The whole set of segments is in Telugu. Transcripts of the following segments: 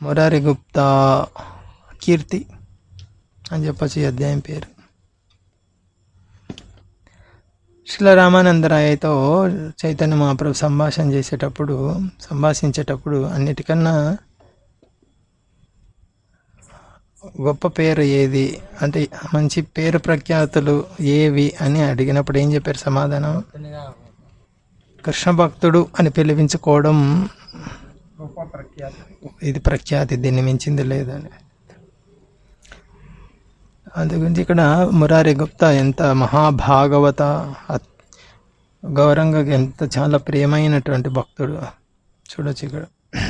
మురారి గుప్తా కీర్తి అని చెప్పచ్చు ఈ అధ్యాయం పేరు శిల రామానందరాయతో చైతన్య మహాప్రభు సంభాషణ చేసేటప్పుడు సంభాషించేటప్పుడు అన్నిటికన్నా గొప్ప పేరు ఏది అంటే మంచి పేరు ప్రఖ్యాతులు ఏవి అని అడిగినప్పుడు ఏం చెప్పారు సమాధానం కృష్ణ భక్తుడు అని పిలిపించుకోవడం గొప్ప ప్రఖ్యాతి ఇది ప్రఖ్యాతి దీన్ని మించింది లేదని అందుగురించి ఇక్కడ మురారి గుప్తా ఎంత మహాభాగవత అత్- గౌరంగ ఎంత చాలా ప్రియమైనటువంటి భక్తుడు చూడొచ్చు ఇక్కడ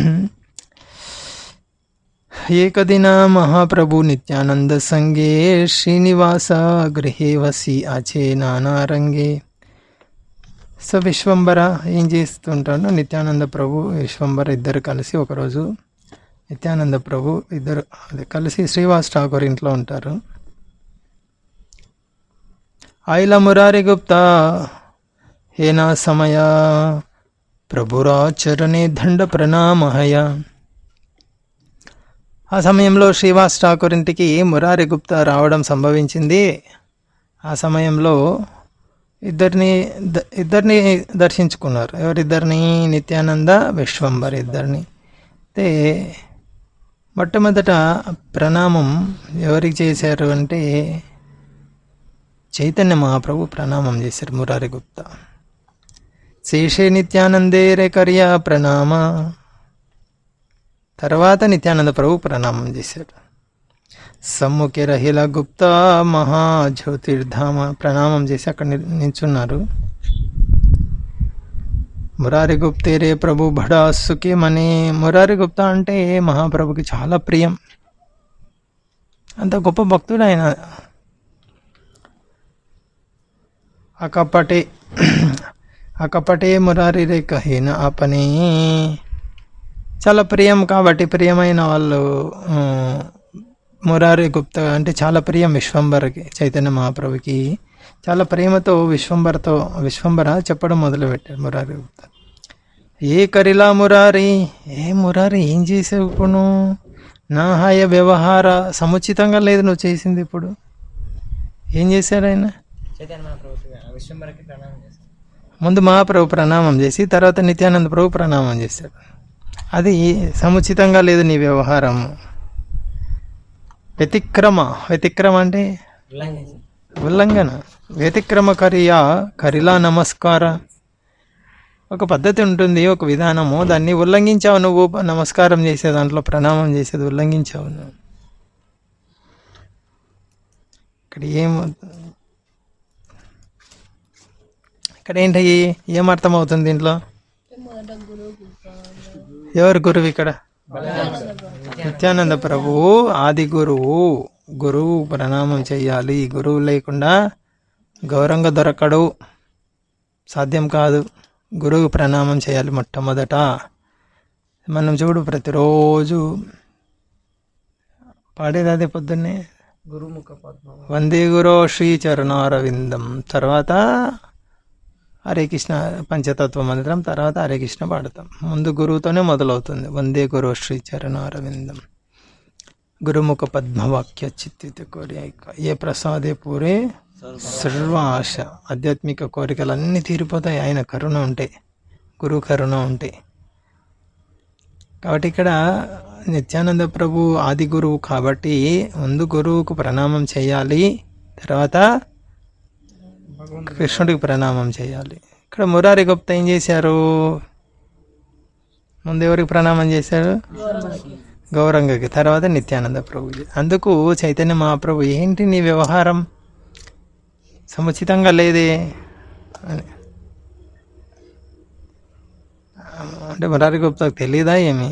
ఏకదిన మహాప్రభు నిత్యానంద సంగే శ్రీనివాస గృహే వసి ఆచే నానారంగే సో విశ్వంబర ఏం చేస్తుంటాడు నిత్యానంద ప్రభు విశ్వంబర ఇద్దరు కలిసి ఒకరోజు నిత్యానంద ప్రభు ఇద్దరు అదే కలిసి శ్రీవాస్ ఠాకూర్ ఇంట్లో ఉంటారు ఆయిల మురారి గుప్తా హేనా సమయ ప్రభురా చరణే దండ ప్రణామహయ ఆ సమయంలో శ్రీవాస్ ఠాకూర్ ఇంటికి మురారి గుప్తా రావడం సంభవించింది ఆ సమయంలో ఇద్దరిని ద- ఇద్దరిని దర్శించుకున్నారు ఎవరిద్దరిని నిత్యానంద విశ్వంబర్ ఇద్దరిని అయితే మొట్టమొదట ప్రణామం ఎవరికి చేశారు అంటే చైతన్య మహాప్రభు ప్రణామం చేశారు మురారి గుప్తా శేషే నిత్యానందే రేకర్య ప్రణామ తర్వాత నిత్యానంద ప్రభు ప్రణామం చేశాడు సమ్ముఖే రహిల గుప్తా మహాజ్యోతిర్ధామ ప్రణామం చేసి అక్కడ ని- నిల్చున్నారు మురారి గుప్తే రే ప్రభు బడా సుఖే మనే మురారి గుప్తా అంటే మహాప్రభుకి చాలా ప్రియం అంత గొప్ప భక్తుడు ఆయన అకపటే అకపటే మురారి రే కహీన అపనే చాలా ప్రియం కాబట్టి ప్రియమైన వాళ్ళు ఆ, మురారి గుప్తా అంటే చాలా ప్రియం విశ్వంబరకి చైతన్య మహాప్రభుకి చాలా ప్రేమతో విశ్వంబరతో విశ్వంబర చెప్పడం మొదలుపెట్టాడు మురారి గుప్తా ఏ కరిలా మురారి ఏ మురారి ఏం చేసావు ఇప్పుడు నువ్వు నా హాయ వ్యవహార సముచితంగా లేదు నువ్వు చేసింది ఇప్పుడు ఏం చేశాడు ఆయన చైతన్య మహాప్రభు విశ్వంబరకి ప్రణామం చేస్తాను ముందు మహాప్రభు ప్రణామం చేసి తర్వాత నిత్యానంద ప్రభు ప్రణామం చేశాడు అది సముచితంగా లేదు నీ వ్యవహారం వ్యతిక్రమ వ్యతిక్రమ అంటే ఉల్లంఘించి ఉల్లంఘన వ్యతిక్రమ కరియా కరిలా నమస్కార ఒక పద్ధతి ఉంటుంది ఒక విధానము దాన్ని ఉల్లంఘించావు నువ్వు నమస్కారం చేసే దాంట్లో ప్రణామం చేసేది ఉల్లంఘించావు నువ్వు ఇక్కడ ఏం ఇక్కడ ఏంటి ఏం అర్థం అవుతుంది దీంట్లో ఎవరు గురువు ఇక్కడ నిత్యానంద ప్రభువు ఆది గురువు గురువు ప్రణామం చేయాలి గురువు లేకుండా గౌరవంగా దొరకడు సాధ్యం కాదు గురువు ప్రణామం చేయాలి మొట్టమొదట మనం చూడు ప్రతిరోజు పాడేది అదే పొద్దున్నే గురుముఖ పద్మం వందే గురో శ్రీ చరణారవిందం తర్వాత హరే కృష్ణ పంచతత్వ మంత్రం తర్వాత హరే కృష్ణ పాడతాం ముందు గురువుతోనే మొదలవుతుంది వందే గురో శ్రీ చరణారవిందం గురుముఖ పద్మవాక్య చిత్తిత కోరిక ఏ ప్రసాదే పూరే సర్వ ఆశ ఆధ్యాత్మిక కోరికలన్నీ తీరిపోతాయి ఆయన కరుణ ఉంటే గురువు కరుణ ఉంటే కాబట్టి ఇక్కడ నిత్యానంద ప్రభు ఆది గురువు కాబట్టి ముందు గురువుకు ప్రణామం చేయాలి తర్వాత కృష్ణుడికి ప్రణామం చేయాలి ఇక్కడ మురారి గుప్తా ఏం చేశారు ముందు ఎవరికి ప్రణామం చేశారు గౌరంగకి తర్వాత నిత్యానంద ప్రభుకి అందుకు చైతన్య మహాప్రభు ఏంటి నీ వ్యవహారం సముచితంగా లేదే అని అంటే మురారి గుప్తాకు తెలియదా ఏమి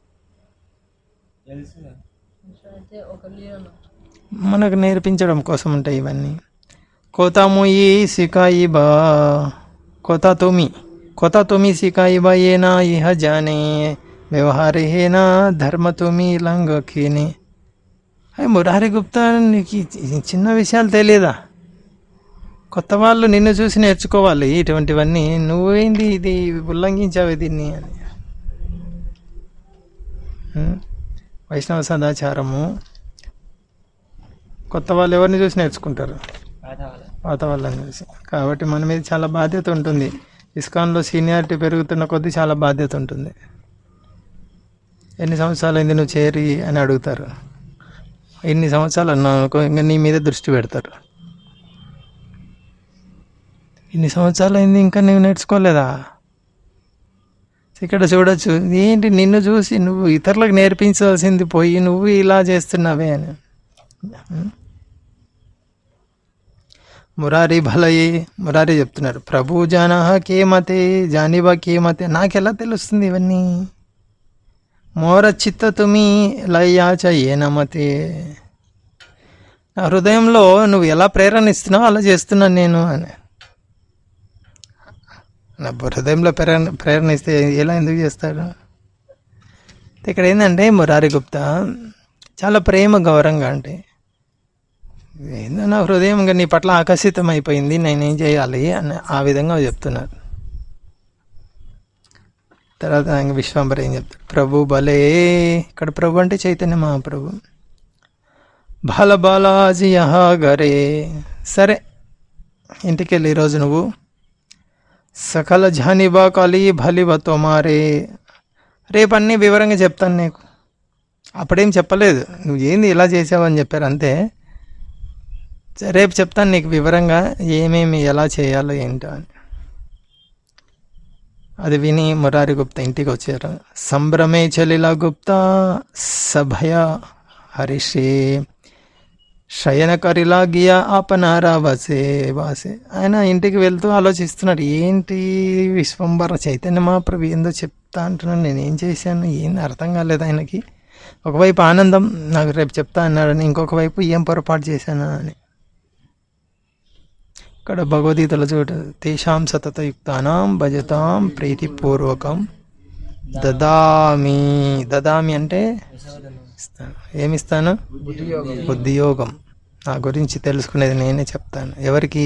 మనకు నేర్పించడం కోసం ఉంటాయి ఇవన్నీ కోతాముయి సికాయి బా కోతా తోమి కోతా తోమి సికాయి బా ఏనా ఇహ జానే వ్యవహారే హేనా ధర్మ తోమి లంగఖేనే అయ్యి మురారి గుప్తా నీకు ఈ చిన్న విషయాలు తెలియదా కొత్త వాళ్ళు నిన్ను చూసి నేర్చుకోవాలి ఇటువంటివన్నీ నువ్వేంది ఇది ఉల్లంఘించావు దీన్ని అని ఉం? వైష్ణవ సదాచారము కొత్త వాళ్ళు ఎవరిని చూసి నేర్చుకుంటారు పాత వాళ్ళ పాత వాళ్ళని చూసి కాబట్టి మన మీద చాలా బాధ్యత ఉంటుంది ఇస్కాన్లో సీనియారిటీ పెరుగుతున్న కొద్దీ చాలా బాధ్యత ఉంటుంది ఎన్ని సంవత్సరాలు అయింది నువ్వు చేరి అని అడుగుతారు ఎన్ని సంవత్సరాలు అన్నావు అనుకో ఇంకా నీ మీద దృష్టి పెడతారు ఇన్ని సంవత్సరాలు అయింది ఇంకా నువ్వు నేర్చుకోలేదా ఇక్కడ చూడొచ్చు ఏంటి నిన్ను చూసి నువ్వు ఇతరులకు నేర్పించాల్సింది పోయి నువ్వు ఇలా చేస్తున్నావే అని మురారి భలయి మురారి చెప్తున్నారు ప్రభు జాన కేమతే జానిబా కేమతే నాకెలా తెలుస్తుంది ఇవన్నీ మోర చిత్త తుమి లయ్యాచ ఏనమతే నా హృదయంలో నువ్వు ఎలా ప్రేరణ ఇస్తున్నావు అలా చేస్తున్నాను నేను అని నా హృదయంలో ప్రేరణ ప్రేరణ ఇస్తే ఎలా ఎందుకు చేస్తాడు ఇక్కడ ఏంటంటే మురారి గుప్తా చాలా ప్రేమ గౌరవంగా అంటే ఏందో నా హృదయం ఇంకా నీ పట్ల ఆకర్షితం అయిపోయింది నేనేం చేయాలి అని ఆ విధంగా చెప్తున్నారు తర్వాత ఆయన విశ్వంబర ఏం చెప్తారు ప్రభు భలే ఇక్కడ ప్రభు అంటే చైతన్య మహాప్రభు బాల బాలాజీ యహా గరే సరే ఇంటికి వెళ్ళి ఈరోజు నువ్వు సకల జానిబా కలి భలివ తోమారే రేపు అన్నీ వివరంగా చెప్తాను నీకు అప్పుడేం చెప్పలేదు నువ్వు ఏంది ఇలా చేసావని చెప్పారు అంతే సరే, రేపు చెప్తాను నీకు వివరంగా ఏమేమి ఎలా చేయాలో ఏంటో అని అది విని మురారి గుప్తా ఇంటికి వచ్చారు సంభ్రమే చలిల గుప్తా సభయ హరిషే శయన కరిలా గియా ఆపనారా వసే వాసే ఆయన ఇంటికి వెళ్తూ ఆలోచిస్తున్నాడు ఏంటి విశ్వంబర చైతన్య మహాప్రభు ఏందో చెప్తా అంటున్నాను నేను ఏం చేశాను ఏంది అర్థం కాలేదు ఆయనకి ఒకవైపు ఆనందం నాకు రేపు చెప్తా అన్నాడని ఇంకొక వైపు ఏం పొరపాటు చేశానా అని ఇక్కడ భగవద్గీతలో చూడ తేషాం సతతయుక్తానాం భజతాం ప్రీతిపూర్వకం దదామి దదామి అంటే ఇస్తాను ఏమిస్తాను బుద్ధియోగం బుద్ధియోగం నా గురించి తెలుసుకునేది నేనే చెప్తాను ఎవరికి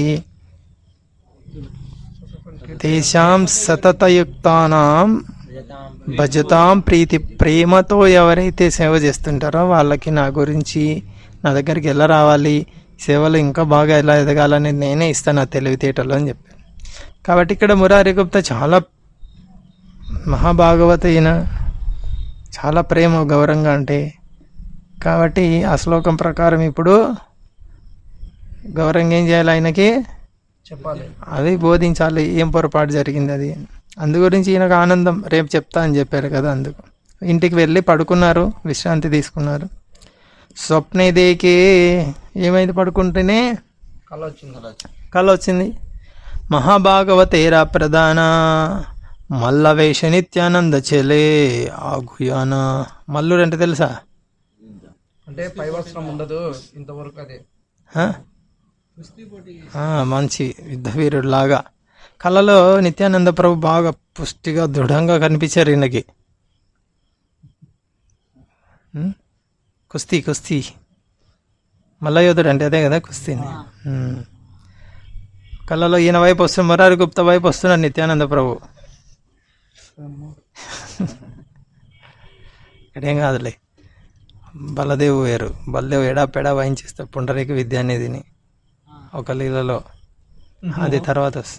తేషాం సతతయుక్తానాం భజతాం ప్రీతి ప్రేమతో ఎవరైతే సేవ చేస్తుంటారో వాళ్ళకి నా గురించి నా దగ్గరికి ఎలా రావాలి సేవలు ఇంకా బాగా ఎలా ఎదగాలనేది నేనే ఇస్తాను ఆ తెలివితేటలు అని చెప్పాను కాబట్టి ఇక్కడ మురారి గుప్తా చాలా మహాభాగవత ఈయన చాలా ప్రేమ గౌరవంగా అంటే కాబట్టి ఆ శ్లోకం ప్రకారం ఇప్పుడు గౌరవంగా ఏం చేయాలి ఆయనకి చెప్పాలి అది బోధించాలి ఏం పొరపాటు జరిగింది అది అందు గురించి ఈయనకు ఆనందం రేపు చెప్తా అని చెప్పారు కదా అందుకు ఇంటికి వెళ్ళి పడుకున్నారు విశ్రాంతి తీసుకున్నారు స్వప్నే దేకే ఏమైంది పడుకుంటేనే కళ వచ్చింది కళ వచ్చింది మహాభాగవతేరా ప్రధాన మల్లవేష నిత్యానంద చెలే ఆగుయాన మల్లుడు అంటే తెలుసా అంటే పై వస్త్రం ఉండదు ఇంతవరకు అదే ఆ? ఆ, మంచి యుద్ధవీరుడు లాగా కళలో నిత్యానంద ప్రభు బాగా పుష్టిగా దృఢంగా కనిపించారు ఈయనకి ఉం? కుస్తీ కుస్తీ మల్లయోధుడు అంటే అదే కదా కుస్తీని ఉం. కళ్ళలో ఈయన వైపు వస్తున్న మురారి గుప్త వైపు వస్తున్నారు నిత్యానంద ప్రభు ఇక్కడేం కాదులే బలదేవు వేరు బలదేవు ఎడా పెడా వాయించేస్తాడు పుండరీక విద్య అనేదిని ఒక లీలలో అది తర్వాత వస్తుంది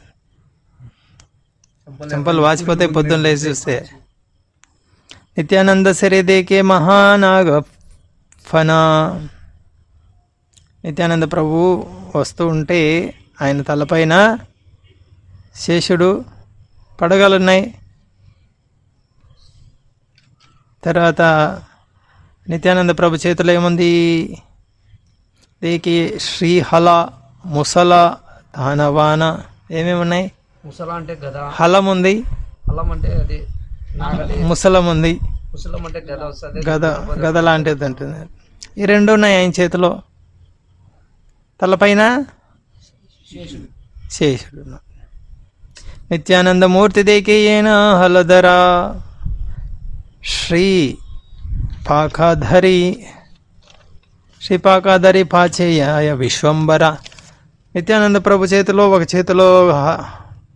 చెంపలు వాచిపోతే పొద్దున్న లేచి చూస్తే నిత్యానంద శరీదేకే మహానాగ ఫనా నిత్యానంద ప్రభు వస్తూ ఉంటే ఆయన తలపైన శేషుడు పడగలున్నాయి తర్వాత నిత్యానంద ప్రభు చేతిలో ఏముంది దీనికి శ్రీహల ముసల దానవాన ఏమేమి ఉన్నాయి ముసల అంటే గద హలం ఉంది అల్లం అంటే అది నాగలి ముసలం ఉంది ముసలం అంటే గద వస్తుంది గద గద లాంటిది ఉంటుంది ఈ రెండు ఉన్నాయి ఆయన చేతిలో తలపైన శేషుడు ఉన్నాడు. నిత్యానందమూర్తి దేకేయేన హలధర శ్రీ పాకాధరి శ్రీ పాకాధరి పాచేయాయ విశ్వంబర నిత్యానంద ప్రభు చేతిలో ఒక చేతిలో హ-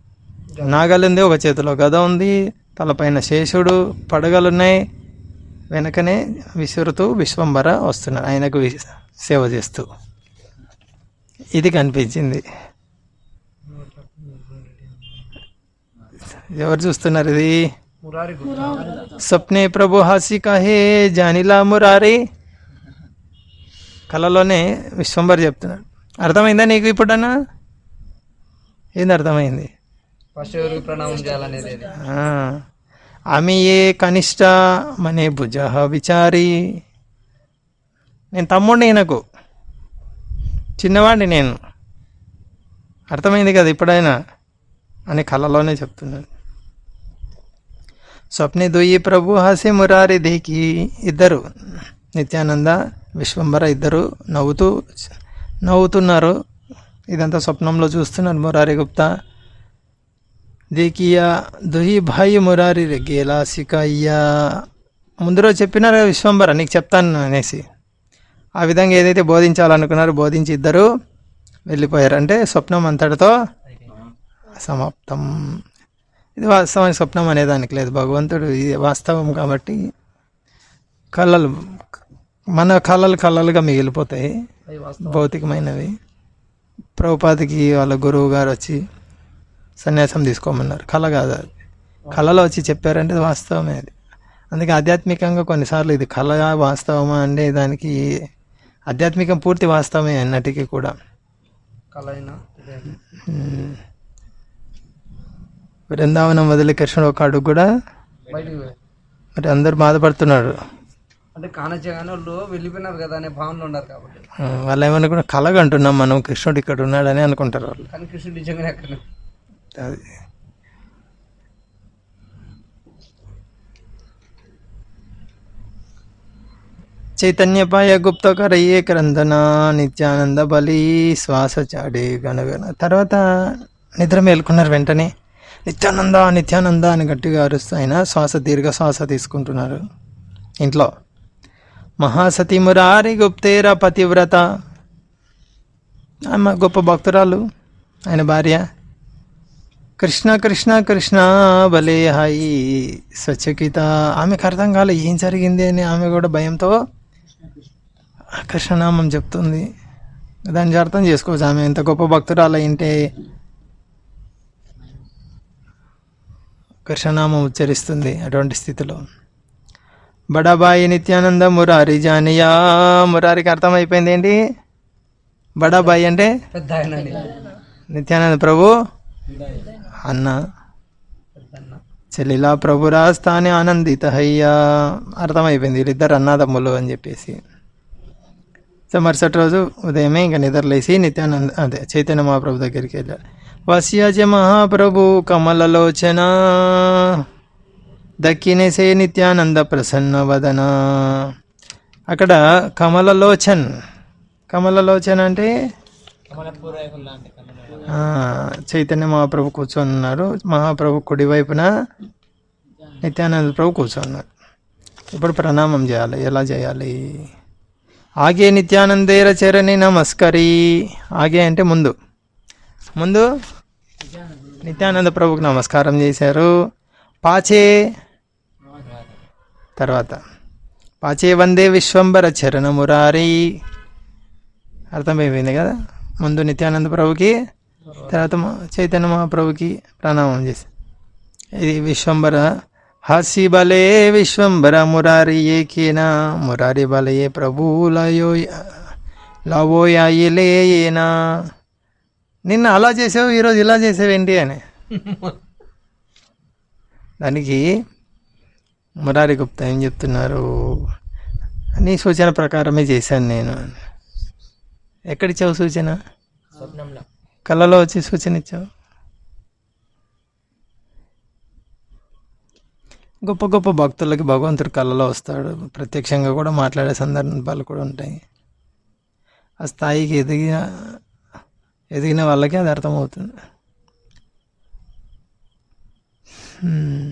నాగలుంది ఒక చేతిలో గద ఉంది తలపైన శేషుడు పడగలున్నాయి వెనకనే విసురుతూ విశ్వంబర వస్తున్నాడు ఆయనకు వి- సేవ చేస్తూ ఇది కనిపించింది ఎవరు చూస్తున్నారు ఇది మురారి గుప్తా స్వప్నే ప్రభు హాసి కాహే జానిలా మురారి కళలోనే విశ్వంబర్ చెప్తున్నాడు అర్థమైందా నీకు ఇప్పుడన్నా ఏంది అర్థమైంది ఫస్ట్ ఎవరికి ప్రణామం చేయాలనేది ఇది. ఆ, ఆమె ఏ కనిష్ట మనే భుజ విచారి నేను తమ్ముడిని ఈయనకు చిన్నవాడిని నేను అర్థమైంది కదా ఇప్పుడైనా అని కళలోనే చెప్తున్నాను స్వప్ని దుయ్యి ప్రభు హాసి మురారి దేకి ఇద్దరు నిత్యానంద విశ్వంబర ఇద్దరు నవ్వుతూ నవ్వుతున్నారు ఇదంతా స్వప్నంలో చూస్తున్నారు మురారి గుప్తా దేకియా దుహి భాయి మురారి గేలా సికయ్యా ముందు రోజు చెప్పినారు కదా విశ్వంబర నీకు చెప్తాను అనేసి ఆ విధంగా ఏదైతే బోధించాలనుకున్నారో బోధించి ఇద్దరు వెళ్ళిపోయారు అంటే స్వప్నం అంతటితో సమాప్తం ఇది వాస్తవానికి స్వప్నం అనేదానికి లేదు భగవంతుడు ఇది వాస్తవం కాబట్టి కళలు మన కళలు కళలుగా మిగిలిపోతాయి అవి వాస్తవం భౌతికమైనవి ప్రభుపాదికి వాళ్ళ గురువు గారు వచ్చి సన్యాసం తీసుకోమన్నారు కళ కాదు అది కళలో వచ్చి చెప్పారంటే అది వాస్తవమే అది అందుకే ఆధ్యాత్మికంగా కొన్నిసార్లు ఇది కళ వాస్తవమా అంటే దానికి ఆధ్యాత్మికం పూర్తి వాస్తవమే అన్నటికీ కూడా కళ అయినా ఇదే. ఉమ్. బృందావనం వదిలి కృష్ణుడు ఒక అడుగు కూడా బయటికి పోయి. మరి అందరు బాధపడుతున్నారు అంటే కానొచ్చగానే వాళ్ళు వెళ్ళిపోయినారు కదా అనే భావనలో ఉన్నారు కాబట్టి ఆ, వాళ్ళు ఏమనుకున్నా కళగా అంటున్నాం మనం కృష్ణుడు ఇక్కడ ఉన్నాడని అనుకుంటారు వాళ్ళు కానీ కృష్ణుడు నిజంగానే అక్కడ అది చైతన్యపాయ గుప్తకర ఏ క్రందన నిత్యానంద బలి శ్వాస చాడే గణగణ తర్వాత నిద్ర మేలుకున్నారు వెంటనే నిత్యానంద నిత్యానంద అని గట్టిగా అరుస్తూ ఆయన శ్వాస దీర్ఘ శ్వాస తీసుకుంటున్నారు ఇంట్లో మహాసతి మురారి గుప్తేర పతివ్రత ఆమె గొప్ప భక్తురాలు ఆయన భార్య కృష్ణ కృష్ణ కృష్ణ భలే హాయి స్వచ్ఛకిత ఆమెకు అర్థం కాలే ఏం జరిగింది అని ఆమె కూడా భయంతో కృష్ణనామం చెప్తుంది దాన్ని అర్థం చేసుకోవచ్చు ఆమె ఎంత గొప్ప భక్తురాలు అయింటే కృష్ణనామం ఉచ్చరిస్తుంది అటువంటి స్థితిలో బడాబాయి నిత్యానంద మురారి జానియా మురారికి అర్థమైపోయింది ఏంటి బడాబాయి అంటే పెద్ద ఆయన అని. నిత్యానంద ప్రభు అన్న పెద్ద అన్న చెల్లిలా ప్రభురా స్థాని ఆనందిత హయ్యా అర్థమైపోయింది వీళ్ళిద్దరు అన్నదమ్ములు అని చెప్పేసి సో మరుసటి రోజు ఉదయమే ఇంకా నిద్రలేసి నిత్యానంద అదే చైతన్య మహాప్రభు దగ్గరికి వెళ్ళారు వస్యాజ మహాప్రభు కమలలోచన దక్కినేసే నిత్యానంద ప్రసన్న వదన అక్కడ కమలలోచన్ కమలలోచన్ అంటే ఆ, చైతన్య మహాప్రభు కూర్చొని ఉన్నారు మహాప్రభు కుడి వైపున నిత్యానంద ప్రభు కూర్చున్నారు ఇప్పుడు ప్రణామం చేయాలి ఎలా చేయాలి ఆగే నిత్యానందేర చరణి నమస్కరి ఆగే అంటే ముందు ముందు నిత్యానంద ప్రభుకి నమస్కారం చేశారు పాచే తర్వాత పాచే వందే విశ్వంబర చరణ మురారి అర్థమైపోయింది కదా ముందు నిత్యానంద ప్రభుకి తర్వాత మా- చైతన్య మహాప్రభుకి ప్రణామం చేసి ఇది విశ్వంబర హాసి బలే విశ్వంబర మురారి ఏకేనా మురారి బలయే ప్రభు లయో లవోయాయిలేనా నిన్న అలా చేసావు ఈరోజు ఇలా చేసావేంటి అని దానికి మురారి గుప్తా ఏం చెప్తున్నారు నీ సూచన ప్రకారమే చేశాను నేను ఎక్కడిచ్చావు సూచన కళ్ళలో వచ్చి సూచన ఇచ్చావు గొప్ప గొప్ప భక్తులకి భగవంతుడు కళ్ళలో వస్తాడు ప్రత్యక్షంగా కూడా మాట్లాడే సందర్భాలు కూడా ఉంటాయి ఆ స్థాయికి ఎదిగిన ఎదిగిన వాళ్ళకి అది అర్థమవుతుంది హ్మ్.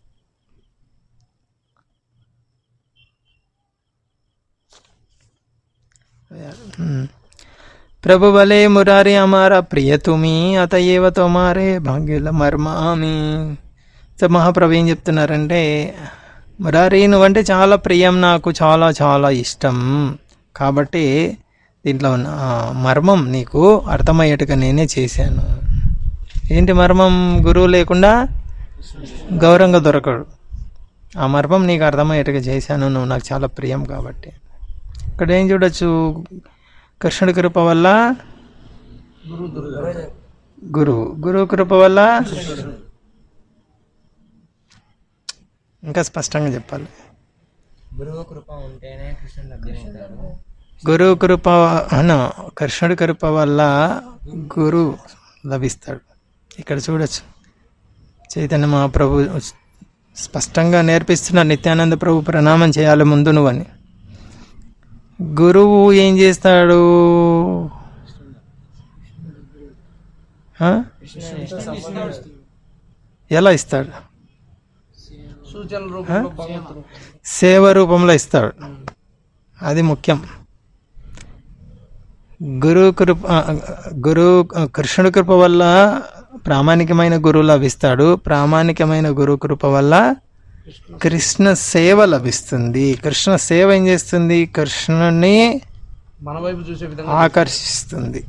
హ్మ్. ప్రభు బలే మురారి అమారా ప్రియ తుమి అతయేవ తోమారే భాగ్యుల మర్మామి సో మహాప్రభు ఏం చెప్తున్నారంటే మురారి నువ్వంటే చాలా ప్రియం నాకు చాలా చాలా ఇష్టం కాబట్టి దీంట్లో ఉన్న ఆ, మర్మం నీకు అర్థమయ్యేట్టుగా నేనే చేశాను ఏంటి మర్మం గురువు లేకుండా గౌరవంగా దొరకడు ఆ మర్మం నీకు అర్థమయ్యేట్టుగా చేశాను నువ్వు నాకు చాలా ప్రియం కాబట్టి ఇక్కడ ఏం చూడొచ్చు కృష్ణుడి కృప వల్ల గురు దుర్గా గురువు గురువు కృప వల్ల ఇంకా స్పష్టంగా చెప్పాలి గురువు కృప ఉంటేనే కృష్ణుడు లభ్యమవుతాడు గురువు కృప అన కృష్ణుడి కృప వల్ల గురు లభిస్తాడు ఇక్కడ చూడొచ్చు చైతన్య మహాప్రభు స్పష్టంగా నేర్పిస్తున్నారు నిత్యానంద ప్రభు ప్రణామం చేయాలి ముందు నువ్వని గురువు ఏం చేస్తాడు ఆ? ఎలా ఇస్తాడు సూచనల రూపంలో భగవంతుడు సేవ రూపంలో ఇస్తాడు అది ముఖ్యం గురు కృప ఆ, గురు కృష్ణుడి కృప వల్ల ప్రామాణికమైన గురువు లభిస్తాడు ప్రామాణికమైన గురు కృప వల్ల కృష్ణ సేవ లభిస్తుంది కృష్ణ సేవ ఏం చేస్తుంది కృష్ణుని మన వైపు చూసే విధంగా ఆకర్షిస్తుంది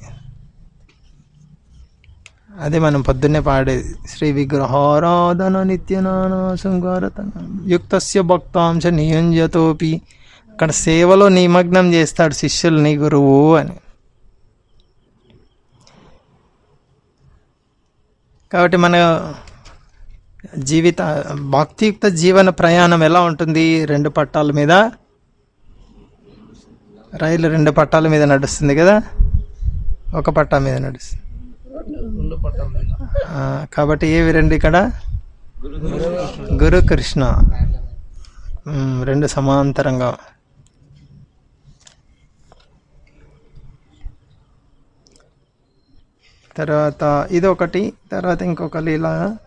అదే మనం పొద్దున్నే పాడేది శ్రీ విగ్రహారాధన నిత్యనాన శృంగారతన యుక్తస్య భక్తాంశ నియుంజతోపి అక్కడ సేవలో నిమగ్నం చేస్తాడు శిష్యుల్ని గురువు అని కాబట్టి మన జీవిత భక్తియుక్త జీవన ప్రయాణం ఎలా ఉంటుంది రెండు పట్టాల మీద రైలు రెండు పట్టాల మీద నడుస్తుంది కదా ఒక పట్టా మీద నడుస్తుంది రెండు పట్టాల మీద ఆ, కాబట్టి ఏవి రెండు ఇక్కడ గురు కృష్ణ ఉమ్, రెండు సమాంతరంగా తర్వాత ఇది ఒకటి తర్వాత ఇంకొక లీల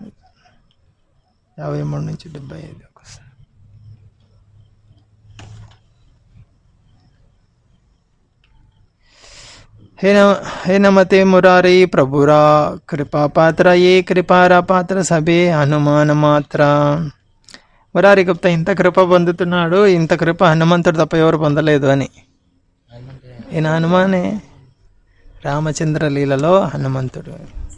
యాభై మూడు నుంచి డెబ్బై ఐదు ఒకసారి హే నమ హే నమతే మురారి ప్రభురా కృపా పాత్ర ఏ కృపారా పాత్ర సభే హనుమాన మాత్ర మురారి గుప్త ఇంత కృప పొందుతున్నాడు ఇంత కృప హనుమంతుడు తప్ప ఎవరు పొందలేదు అని హనుమంతుడే ఈయన హనుమానే రామచంద్ర లీలలో హనుమంతుడు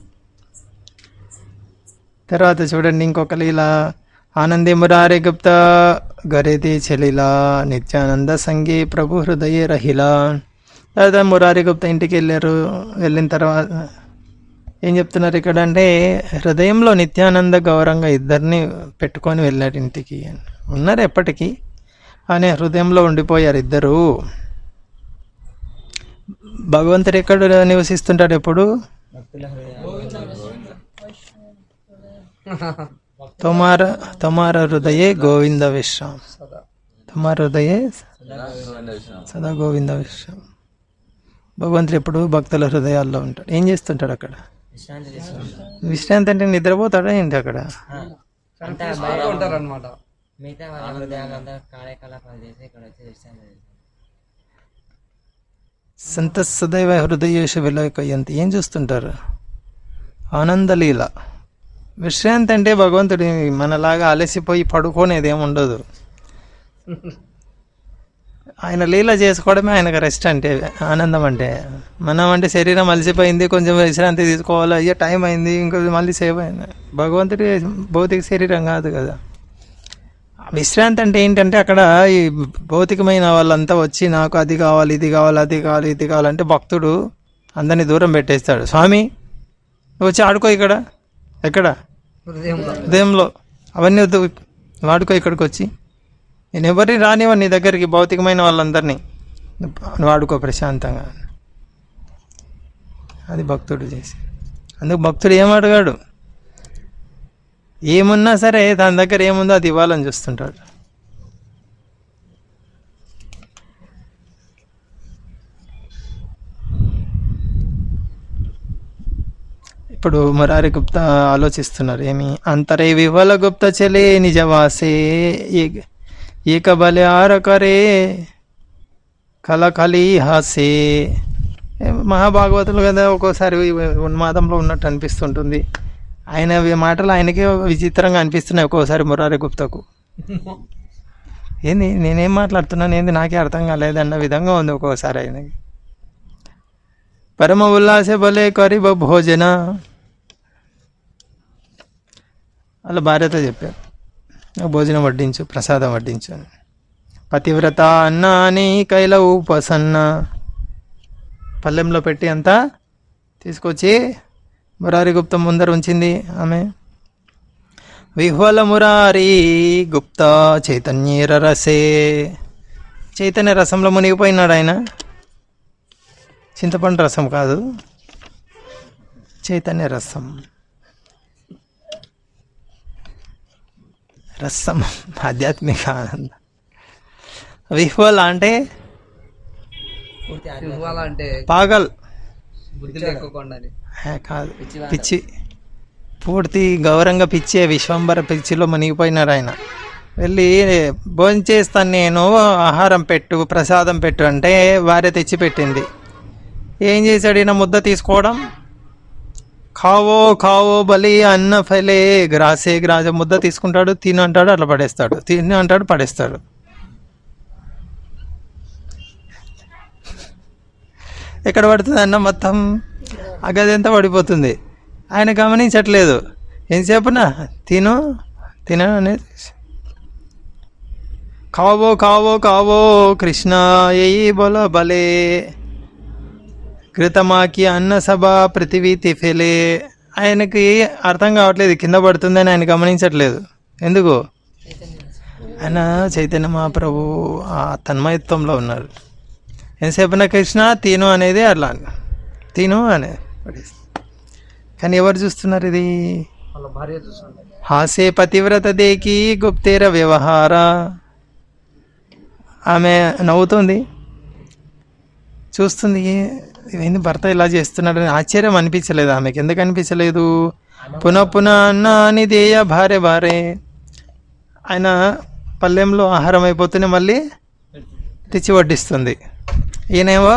తర్వాత చూడండి ఇంకొక లీల ఆనందే మురారి గుప్త గరేది చెలిలా నిత్యానంద సంగీ ప్రభు హృదయ రహిలా తర్వాత మురారి గుప్త ఇంటికి వెళ్ళారు వెళ్ళిన తర్వాత ఏం చెప్తున్నారు ఇక్కడ అంటే హృదయంలో నిత్యానంద గౌరంగా ఇద్దరిని పెట్టుకొని వెళ్ళాడు ఇంటికి అని. ఉన్నారు ఎప్పటికీ కానీ హృదయంలో ఉండిపోయారు ఇద్దరు భగవంతుడు ఎక్కడ నివసిస్తుంటాడు ఎప్పుడు భక్తుల హృదయాలు తొమార తొమార హృదయే గోవింద విశ్రామ్ సదా తొమార హృదయే సదా గోవింద విశ్రామ్ భగవంతుడు ఎప్పుడు భక్తుల హృదయాల్లో ఉంటాడు ఏం చేస్తుంటాడు అక్కడ విశ్రాంతి తీసుకుంటారు విశ్రాంతి అంటే నిద్రపోతాడా ఏంటి అక్కడ అంతా ఉంటారనమాట మిగతా వాళ్ళ హృదయాలంతా కార్యకలాపాలు చేసి ఇక్కడ వచ్చి విశ్రాంతి తీసుకుంటారు సంత సదైవ హృదయేష విలోకయంతి ఏం చూస్తుంటారు ఆనందలీల విశ్రాంతి అంటే భగవంతుడి మనలాగా అలసిపోయి పడుకోనేది ఏమి ఉండదు ఆయన లీల చేసుకోవడమే ఆయనకు రెస్ట్ అంటే ఆనందం అంటే మనం అంటే శరీరం అలసిపోయింది కొంచెం విశ్రాంతి తీసుకోవాలి అయ్యో టైం అయింది ఇంకో మళ్ళీ సేవ్ అయింది భగవంతుడి భౌతిక శరీరం కాదు కదా విశ్రాంతి అంటే ఏంటంటే అక్కడ ఈ భౌతికమైన వాళ్ళంతా వచ్చి నాకు అది కావాలి ఇది కావాలి అది కావాలి ఇది కావాలంటే భక్తుడు అందరినీ దూరం పెట్టేస్తాడు స్వామి నువ్వు వచ్చి ఆడుకో ఇక్కడ ఎక్కడ హృదయంలో హృదయంలో అవన్నీ వద్దు వాడుకో ఇక్కడికి వచ్చి నేను ఎవరిని రానివ్వను నీ దగ్గరికి భౌతికమైన వాళ్ళందరినీ నువ్వు ఆడుకో ప్రశాంతంగా అది భక్తుడు చేసి అందుకు భక్తుడు ఏం అడగాడు ఏమున్నా సరే తన దగ్గర ఏముందో అది ఇవ్వాలని చూస్తుంటాడు ఇప్పుడు మురారి గుప్తా ఆలోచిస్తున్నారు ఏమి అంతరే వివల గుప్త చలే నిజవాసే ఏక- ఏక బలే ఆరకరే కలకలి హాసే ఏ మహాభాగవతులు కదా ఒక్కోసారి ఉన్మాదంలో ఉన్నట్టు అనిపిస్తుంటుంది ఆయన వి- మాటలు ఆయనకే విచిత్రంగా అనిపిస్తున్నాయి ఒక్కోసారి మురారి గుప్తకు ఏంది నేనేం మాట్లాడుతున్నాను ఏంది నాకే అర్థం కాలేదన్న విధంగా ఉంది ఒక్కోసారి ఆయనకి పరమ ఉల్లాసే బలే కరిబ భోజన అలా భార్యతో చెప్పారు నాకు భోజనం వడ్డించు ప్రసాదం వడ్డించు అని పతివ్రత అన్న అని కైల ఉపసన్న పల్లెంలో పెట్టి అంతా తీసుకొచ్చి మురారి గుప్త ముందర ఉంచింది ఆమె విహ్వల మురారి గుప్త చైతన్యేర రసే చైతన్య రసంలో మునిగిపోయినాడు ఆయన చింతపండు రసం కాదు చైతన్య రసం రసం ఆధ్యాత్మిక ఆనందం విహ్వల అంటే పూర్తి ఆత్మ ఇవ్వాలంటే పాగల్ బుద్ధి లేకుండా హే, కాదు పిచ్చి పూర్తి గౌరవంగా పిచ్చే విశ్వంబర పిచ్చిలో మునిగిపోయినారు ఆయన వెళ్ళి భోజనం చేస్తాను నేను ఆహారం పెట్టు ప్రసాదం పెట్టు అంటే భార్య తెచ్చి పెట్టింది ఏం చేశాడు ఈయన ముద్ద తీసుకోవడం కావో కావో బలి అన్న ఫలే గ్రాసే గ్రాసే ముద్ద తీసుకుంటాడు తిను అంటాడు అట్లా పడేస్తాడు తిను అంటాడు పడేస్తాడు ఎక్కడ పడుతుంది అన్న మొత్తం ఆ గది అంతా పడిపోతుంది ఆయన గమనించట్లేదు ఎంతసేపునా తిను తిన అనేది కావో కావో కావో కృష్ణ ఎయి బోల బలే కృతమాకి అన్న సభ పృథివీ తిఫెలే ఆయనకి అర్థం కావట్లేదు కింద పడుతుందని ఆయన గమనించట్లేదు ఎందుకు ఆయన చైతన్య మహాప్రభు ఆ తన్మయత్వంలో ఉన్నారు ఎంతసేపున కృష్ణ తిను అనేది అట్లా తిను అనే కానీ ఎవరు చూస్తున్నారు ఇది వాళ్ళ భార్య చూస్తుండే హాసే పతివ్రత దేకి గుప్తేర వ్యవహార ఆమె నవ్వుతుంది చూస్తుంది ఏంది భర్త ఇలా చేస్తున్నాడు అని ఆశ్చర్యం అనిపించలేదు ఆమెకి ఎందుకు అనిపించలేదు పునః పునః అన్న అని దేయ భార్య భారే ఆయన పల్లెంలో ఆహారం అయిపోతూనే మళ్ళీ తెచ్చి వడ్డిస్తుంది ఈయనేమో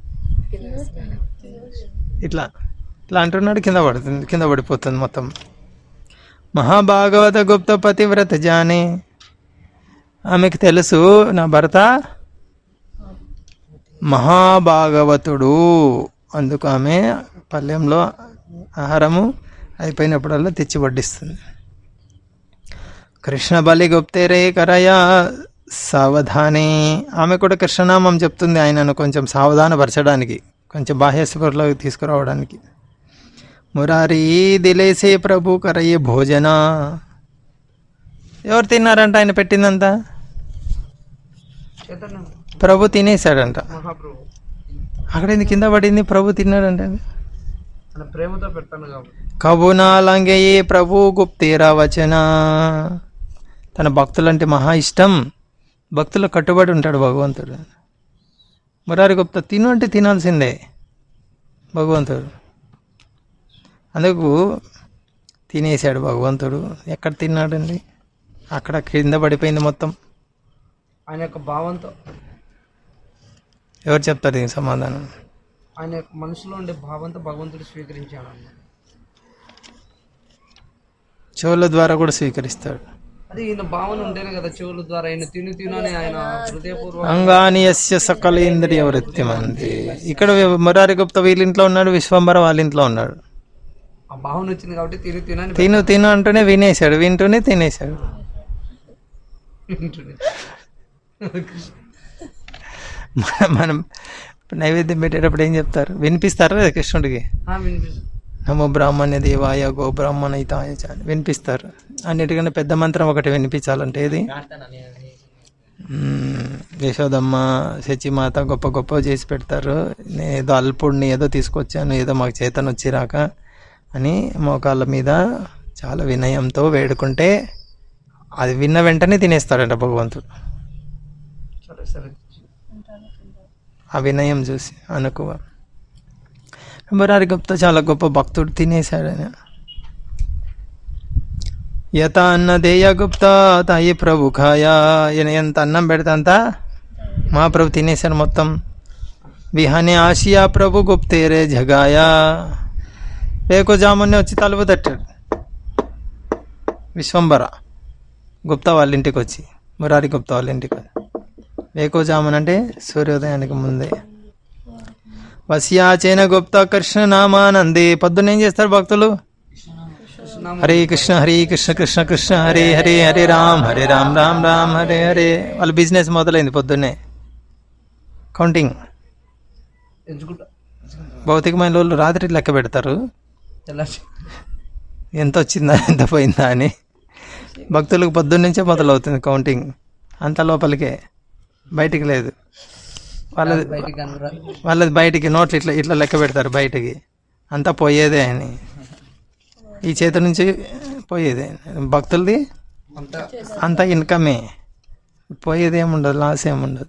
ఇట్లా ఇట్లా అంటున్నాడు కింద పడుతుంది కింద పడిపోతుంది మొత్తం మహాభాగవత గుప్త పతివ్రత జానే ఆమెకు తెలుసు నా భర్త మహాభాగవతుడు అందుకు ఆమె పల్లెంలో ఆహారము అయిపోయినప్పుడల్లా తెచ్చి వడ్డిస్తుంది కృష్ణ బలి గుప్తేరే కరయ సావధానే ఆమె కూడా కృష్ణనామం చెప్తుంది ఆయనను కొంచెం సావధానపరచడానికి కొంచెం బాహ్యస్ఫూర్లోకి తీసుకురావడానికి మురారి దిలేసే ప్రభు కరయ్యే భోజన ఎవరు తిన్నారంట ఆయన పెట్టిందంతా చైతన్య ప్రభు తినేశాడంట మహాప్రభు అక్కడ ఇది కింద పడింది ప్రభు తిన్నాడంట ఆయన ప్రేమతో పెడతాను కాబట్టి కబునా లంగయ్యే ప్రభు గుప్తేరా వచన తన భక్తులంటే మహా ఇష్టం భక్తులు కట్టుబడి ఉంటాడు భగవంతుడు మురారి గుప్త తిను అంటే తినాల్సిందే భగవంతుడు అందుకు తినేశాడు భగవంతుడు ఎక్కడ తిన్నాడండి అక్కడ కింద పడిపోయింది మొత్తం ఆయన యొక్క భావంతో ఎవరు చెప్తారు దీనికి సమాధానం ఆయన యొక్క మనసులో ఉండే భావంతో భగవంతుడు స్వీకరించాడు అన్న చెవుల ద్వారా కూడా స్వీకరిస్తాడు అది ఈయన భావన ఉంటేనే కదా చెవుల ద్వారా ఆయన తిను తిను అని ఆయన హృదయపూర్వక అంగాని యస్య సకల ఇంద్రియ వృత్తిమంతి ఇక్కడ మురారి గుప్త వీళ్ళింట్లో ఉన్నాడు విశ్వంబర వాళ్ళ ఇంట్లో ఉన్నాడు ఆ భావన వచ్చింది కాబట్టి తిను తిను అని తిను తిను అంటూనే వినేశాడు వింటూనే తినేశాడు వింటుండే. మన- మనం నైవేద్యం పెట్టేటప్పుడు ఏం చెప్తారు వినిపిస్తారా లేదా కృష్ణుడికి ఆ, వినిపిస్తుంది నమో బ్రాహ్మణ్య దేవాయ గో బ్రాహ్మణ హితాయ చ అని వినిపిస్తారు అన్నిటికన్నా పెద్ద మంత్రం ఒకటి వినిపించాలంటే ఇది ప్రార్థన నేను మ్మ్. యశోదమ్మ శచిమాత గొప్ప గొప్ప చేసి పెడతారు నేను ఏదో అల్పుడిని ఏదో తీసుకొచ్చాను ఏదో మాకు చేతను వచ్చిరాక అని మోకాళ్ళ మీద చాలా వినయంతో వేడుకుంటే అది విన్న వెంటనే తినేస్తాడంట భగవంతుడు సరే సరే ఆ వినయం చూసి అనుకువ మురారి గుప్త చాలా గొప్ప భక్తుడు తినేశాడు ఆయన యత అన్న దేయ గుప్త తాయి ప్రభు ఖాయ ఈయన ఎంత అన్నం పెడితే అంత మహాప్రభు తినేశాడు మొత్తం విహానే ఆసియా ప్రభు గుప్తేరే జగాయ వేకో జామునే వచ్చి తలుపు తట్టాడు విశ్వంబర గుప్తా వాళ్ళ ఇంటికి వచ్చి మురారి గుప్తా వాళ్ళ ఇంటికి వేకోజామున అంటే సూర్యోదయానికి ముందే వస్యాచేన గుప్త కృష్ణ నామానందే పొద్దున్న ఏం చేస్తారు భక్తులు హరే కృష్ణ హరే కృష్ణ కృష్ణ కృష్ణ హరే హరే హరే రామ్ హరే రామ్ రామ్ రామ్ హరే హరే వాళ్ళ బిజినెస్ మొదలైంది పొద్దున్నే కౌంటింగ్ ఎంచుకుంటా భౌతికమైన వాళ్ళు రాత్రి లెక్క పెడతారు తెల్లారి ఎంత వచ్చిందా ఎంత పోయిందా అని భక్తులకు పొద్దున్నుంచే మొదలవుతుంది కౌంటింగ్ అంత లోపలికే బయటికి లేదు వాళ్ళది బయటికి కనురా వాళ్ళది బయటికి నోట్లు ఇట్లా ఇట్లా లెక్క పెడతారు బయటికి అంతా పోయేదే అని ఈ చేతి నుంచి పోయేదే భక్తులది అంతా అంత ఇన్కమే పోయేది ఏముండదు లాస్ ఏముండదు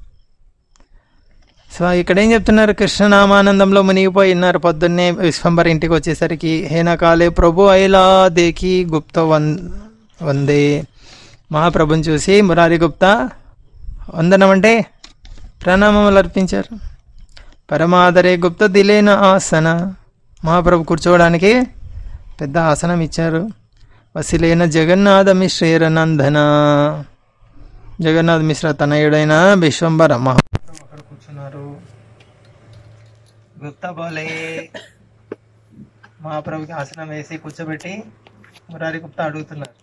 సో ఇక్కడ ఏం చెప్తున్నారు కృష్ణనామానందంలో మునిగిపోయి ఉన్నారు పొద్దున్నే విశ్వంబర్ ఇంటికి వచ్చేసరికి హేనకాలే ప్రభు ఐలా దేకి గుప్త వం వందే మహాప్రభుని చూసి మురారి గుప్తా వందనం అంటే ప్రణామములు అర్పించారు పరమాదరే గుప్త దిలేన ఆసన మహాప్రభు కూర్చోవడానికి పెద్ద ఆసనం ఇచ్చారు వసిలేన జగన్నాథ మిశ్రేరనందన జగన్నాథ్ మిశ్ర తనయుడైన విశ్వంబర మహాప్రభు అక్కడ కూర్చున్నారు గుప్త బోలే మహాప్రభుకి ఆసనం వేసి కూర్చోబెట్టి మురారి గుప్తా అడుగుతున్నారు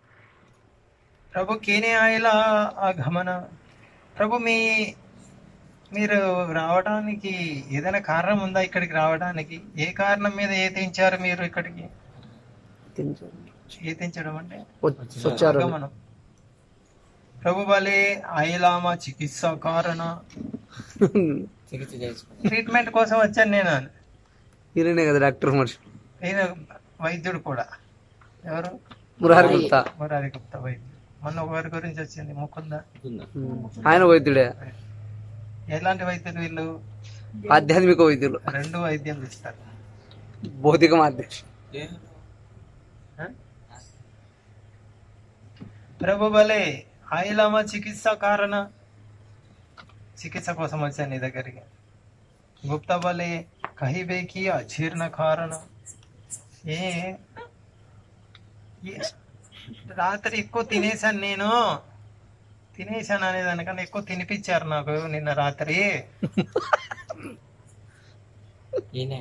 ప్రభు కేనే ఆయలా ఆ గమన ప్రభు మీ మీరు రావడానికి ఏదైనా కారణం ఉందా ఇక్కడికి రావడానికి ఏ కారణం మీద ఏతించారు మీరు ఇక్కడికి ఏతించడం అంటే వచ్చారు గమనం ప్రభు బలే ఆయలామా చికిత్స కారణ చికిత్స చేసుకుని ట్రీట్మెంట్ కోసం వచ్చాను నేను అని. ఈయననే కదా డాక్టర్ మనిషి ఈయన వైద్యుడు కూడా ఎవరు మురారి గుప్తా మురారి గుప్తా వైద్యుడు మొన్న ఒకరి గురించి వచ్చింది ముకుంద ఆయన వైద్యుడే ఎలాంటి వైద్యులు వీళ్ళు ఆధ్యాత్మిక వైద్యులు రెండు వైద్యం ఇస్తారు భౌతిక మాధ్యం ప్రభు బలే ఆయలామా చికిత్స కారణ చికిత్స కోసం వచ్చాను నీ దగ్గరికి గుప్త బలే కహిబేకి అజీర్ణ కారణ ఏ ఏ- రాత్రి ఎక్కువ తినేసాను నేను తినేసాను అనేదానికన్నా ఎక్కువ తినిపించారు నాకు నిన్న రాత్రి ఈయనే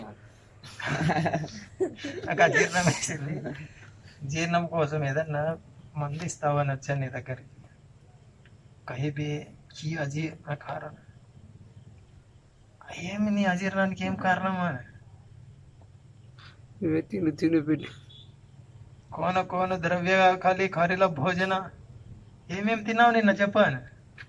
నాకు అజీర్ణం వేసింది జీర్ణం కోసం ఏదన్నా మందు ఇస్తావని వచ్చాను నీ దగ్గరికి కహిబే కీ అజీర్ణ కారణం ఏమి నీ అజీర్ణానికి ఏం కారణం అని ఇవే తిని తిని పెట్టి కోన కోన ద్రవ్య ఖాళీ ఖారీల భోజన ఏమేం తిన్నావు నిన్న చెప్పాను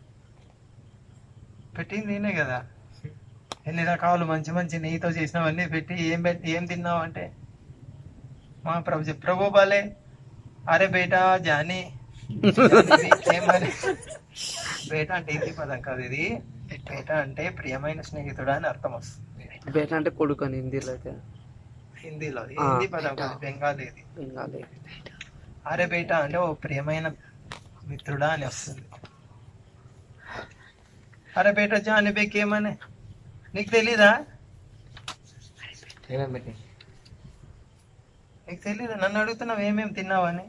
పెట్టింది నేనే కదా ఎన్ని రకాలు మంచి మంచి నెయ్యితో చేసినవన్నీ పెట్టి ఏం పెట్టి ఏం తిన్నావు అంటే మా ప్రభు చెప్ ప్రభు బాలే అరే బేటా జానీ ఏమని బేట అంటే హిందీ పదం కాదు ఇది బేట అంటే ప్రియమైన స్నేహితుడు అని అర్థం వస్తుంది బేట అంటే కొడుకు అని హిందీలో అయితే హిందీలో ఆ. హిందీ పదం కాదు బెంగాలీది బెంగాలీ అరే బేట అంటే ఓ ప్రియమైన మిత్రుడా అని వస్తుంది అరే బేట జాని బేకేమని నీకు తెలీదా ఏమేమి పెట్టి నీకు తెలీదా నన్ను అడుగుతున్నావు ఏమేమి తిన్నావని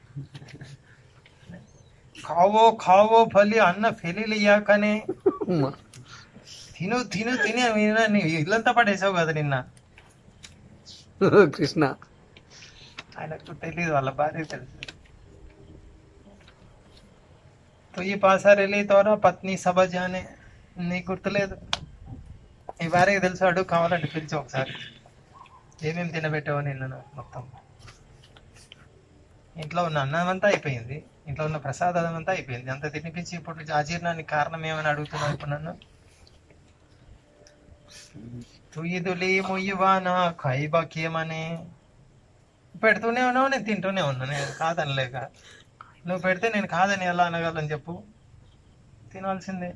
ఖావో ఖావో ఫలి అన్న ఫెలిలియాకనే ఉమ్మా. తిను తిను తిని నిన్న నీ ఇల్లంతా పడేసావు కదా నిన్న కృష్ణ ఆయనకు తెలియదు వాళ్ళ భార్య తెలుసు తుయ్యి పాసారెళ్ళి తోరా పత్ని సభ జానే నీకు గుర్తులేదు నీ భార్యకి తెలుసు అడుగు కావాలంటే పిలిచి ఒకసారి ఏమేమి తినబెట్టావు నిన్ను మొత్తం ఇంట్లో ఉన్న అన్నం అంతా అయిపోయింది ఇంట్లో ఉన్న ప్రసాదం అంతా అయిపోయింది అంత తినిపించి ఇప్పుడు అజీర్ణానికి కారణం ఏమని అడుగుతున్నావు ఇప్పుడు నన్ను తుయ్యిదులి ముయ్యివానా ఖైబాకేమని పెడుతూనే ఉన్నావు నేను తింటూనే ఉన్నా నేను కాదనలేక నువ్వు పెడితే నేను కాదని ఎలా అనగలను చెప్పు తినాల్సిందే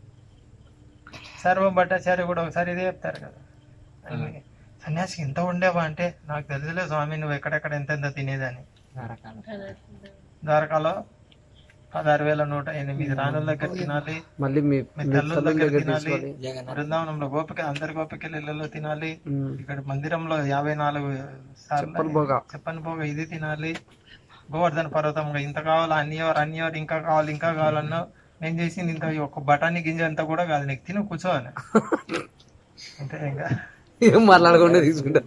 సర్వం భట్టాచార్య కూడా ఒకసారి ఇదే చెప్తారు కదా అన్ని సన్యాసికి ఇంత ఉండేవా అంటే నాకు తెలుసులే స్వామి నువ్వు ఎక్కడెక్కడ ఎంత ఎంత తినేదని రకాలు ద్వారకాలో పదహారు వేల నూట ఎనిమిది రాణుల దగ్గర తినాలి మళ్ళీ మీ మీ మీ తల్లుల తల్లుల దగ్గర దగ్గర తినాలి తీసుకోవాలి జగన్నాథ్ బృందావనంలో గోపిక అందరి గోపికలు ఇళ్లలో తినాలి ఉమ్. ఇక్కడ మందిరంలో యాభై నాలుగు సార్లు చెప్పని పోగా. చెప్పని పోగా ఇది తినాలి గోవర్ధన పర్వతంగా ఇంత కావాలి అన్నివర్ అన్నివర్ ఇంకా కావాలి ఇంకా కావాలన్నా నేను చేసింది ఇంత ఒక బఠానీ గింజ అంతా కూడా కాదు నీకు తిను కూర్చో అని అంతే ఇంకా ఏం మాట్లాడకుండా తీసుకుంటా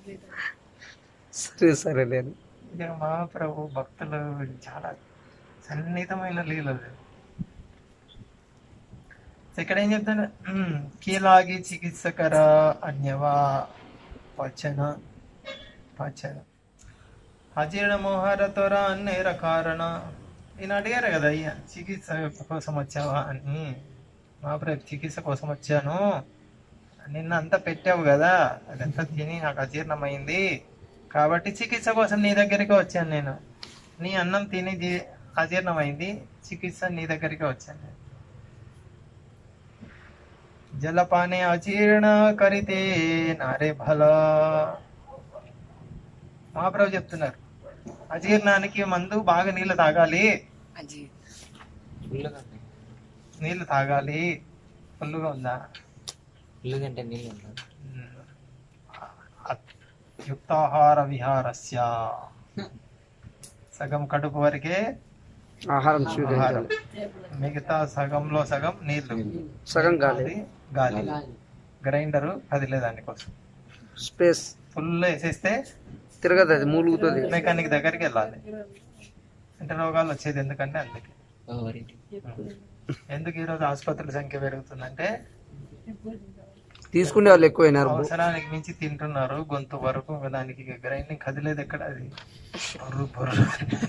సరే సరే నేను ఇక మహాప్రభు భక్తులు చాలా సన్నిహితమైన లీలలు ఇక్కడ ఏం చెప్తాను "ఉమ్, కీలాగి చికిత్సకర అన్యవా పచ్చన పచ్చన అజీర్ణ మోహర త్వర అన్నేర కారణ ఈయన అడిగారు కదా అయ్యా చికిత్స కోసం వచ్చావా అని మహాప్రభు చికిత్స కోసం వచ్చాను నిన్న అంతా పెట్టావు కదా అదంతా తిని నాకు అజీర్ణమైంది కాబట్టి చికిత్స కోసం నీ దగ్గరికి వచ్చాను నేను నీ అన్నం తిని జీ- అజీర్ణమైంది చికిత్స నీ దగ్గరికి వచ్చాను నేను జలపానే అజీర్ణ కరితే నారే భల మహాప్రభు చెప్తున్నారు అజీర్ణానికి మందు బాగా నీళ్ళు తాగాలి ఫుల్గా ఉన్నాయి. నీళ్ళు తాగాలి ఫుల్గా ఉందా ఫుల్గా అంటే నీళ్ళు ఉన్నాయి యుక్తాహార విహారస్య సగం కడుపు వరకే ఆహారం ఆహారం మిగతా సగంలో సగం నీళ్లు సగం అది గాలి గ్రైండర్ కదిలే దానికోసం స్పేస్ ఫుల్ వేసేస్తే తిరగదు అది మూలుగుతుంది మెకానిక్ దగ్గరికి వెళ్ళాలి అంటే రోగాలు వచ్చేది ఎందుకంటే అందుకే ఎందుకు ఈరోజు ఆసుపత్రుల సంఖ్య పెరుగుతుందంటే తీసుకునే వాళ్ళు ఎక్కువైనారు అవసరానికి మించి తింటున్నారు గొంతు వరకు దానికి గ్రైండింగ్ కదిలేదు ఎక్కడ అది బొర్రు బొర్రు.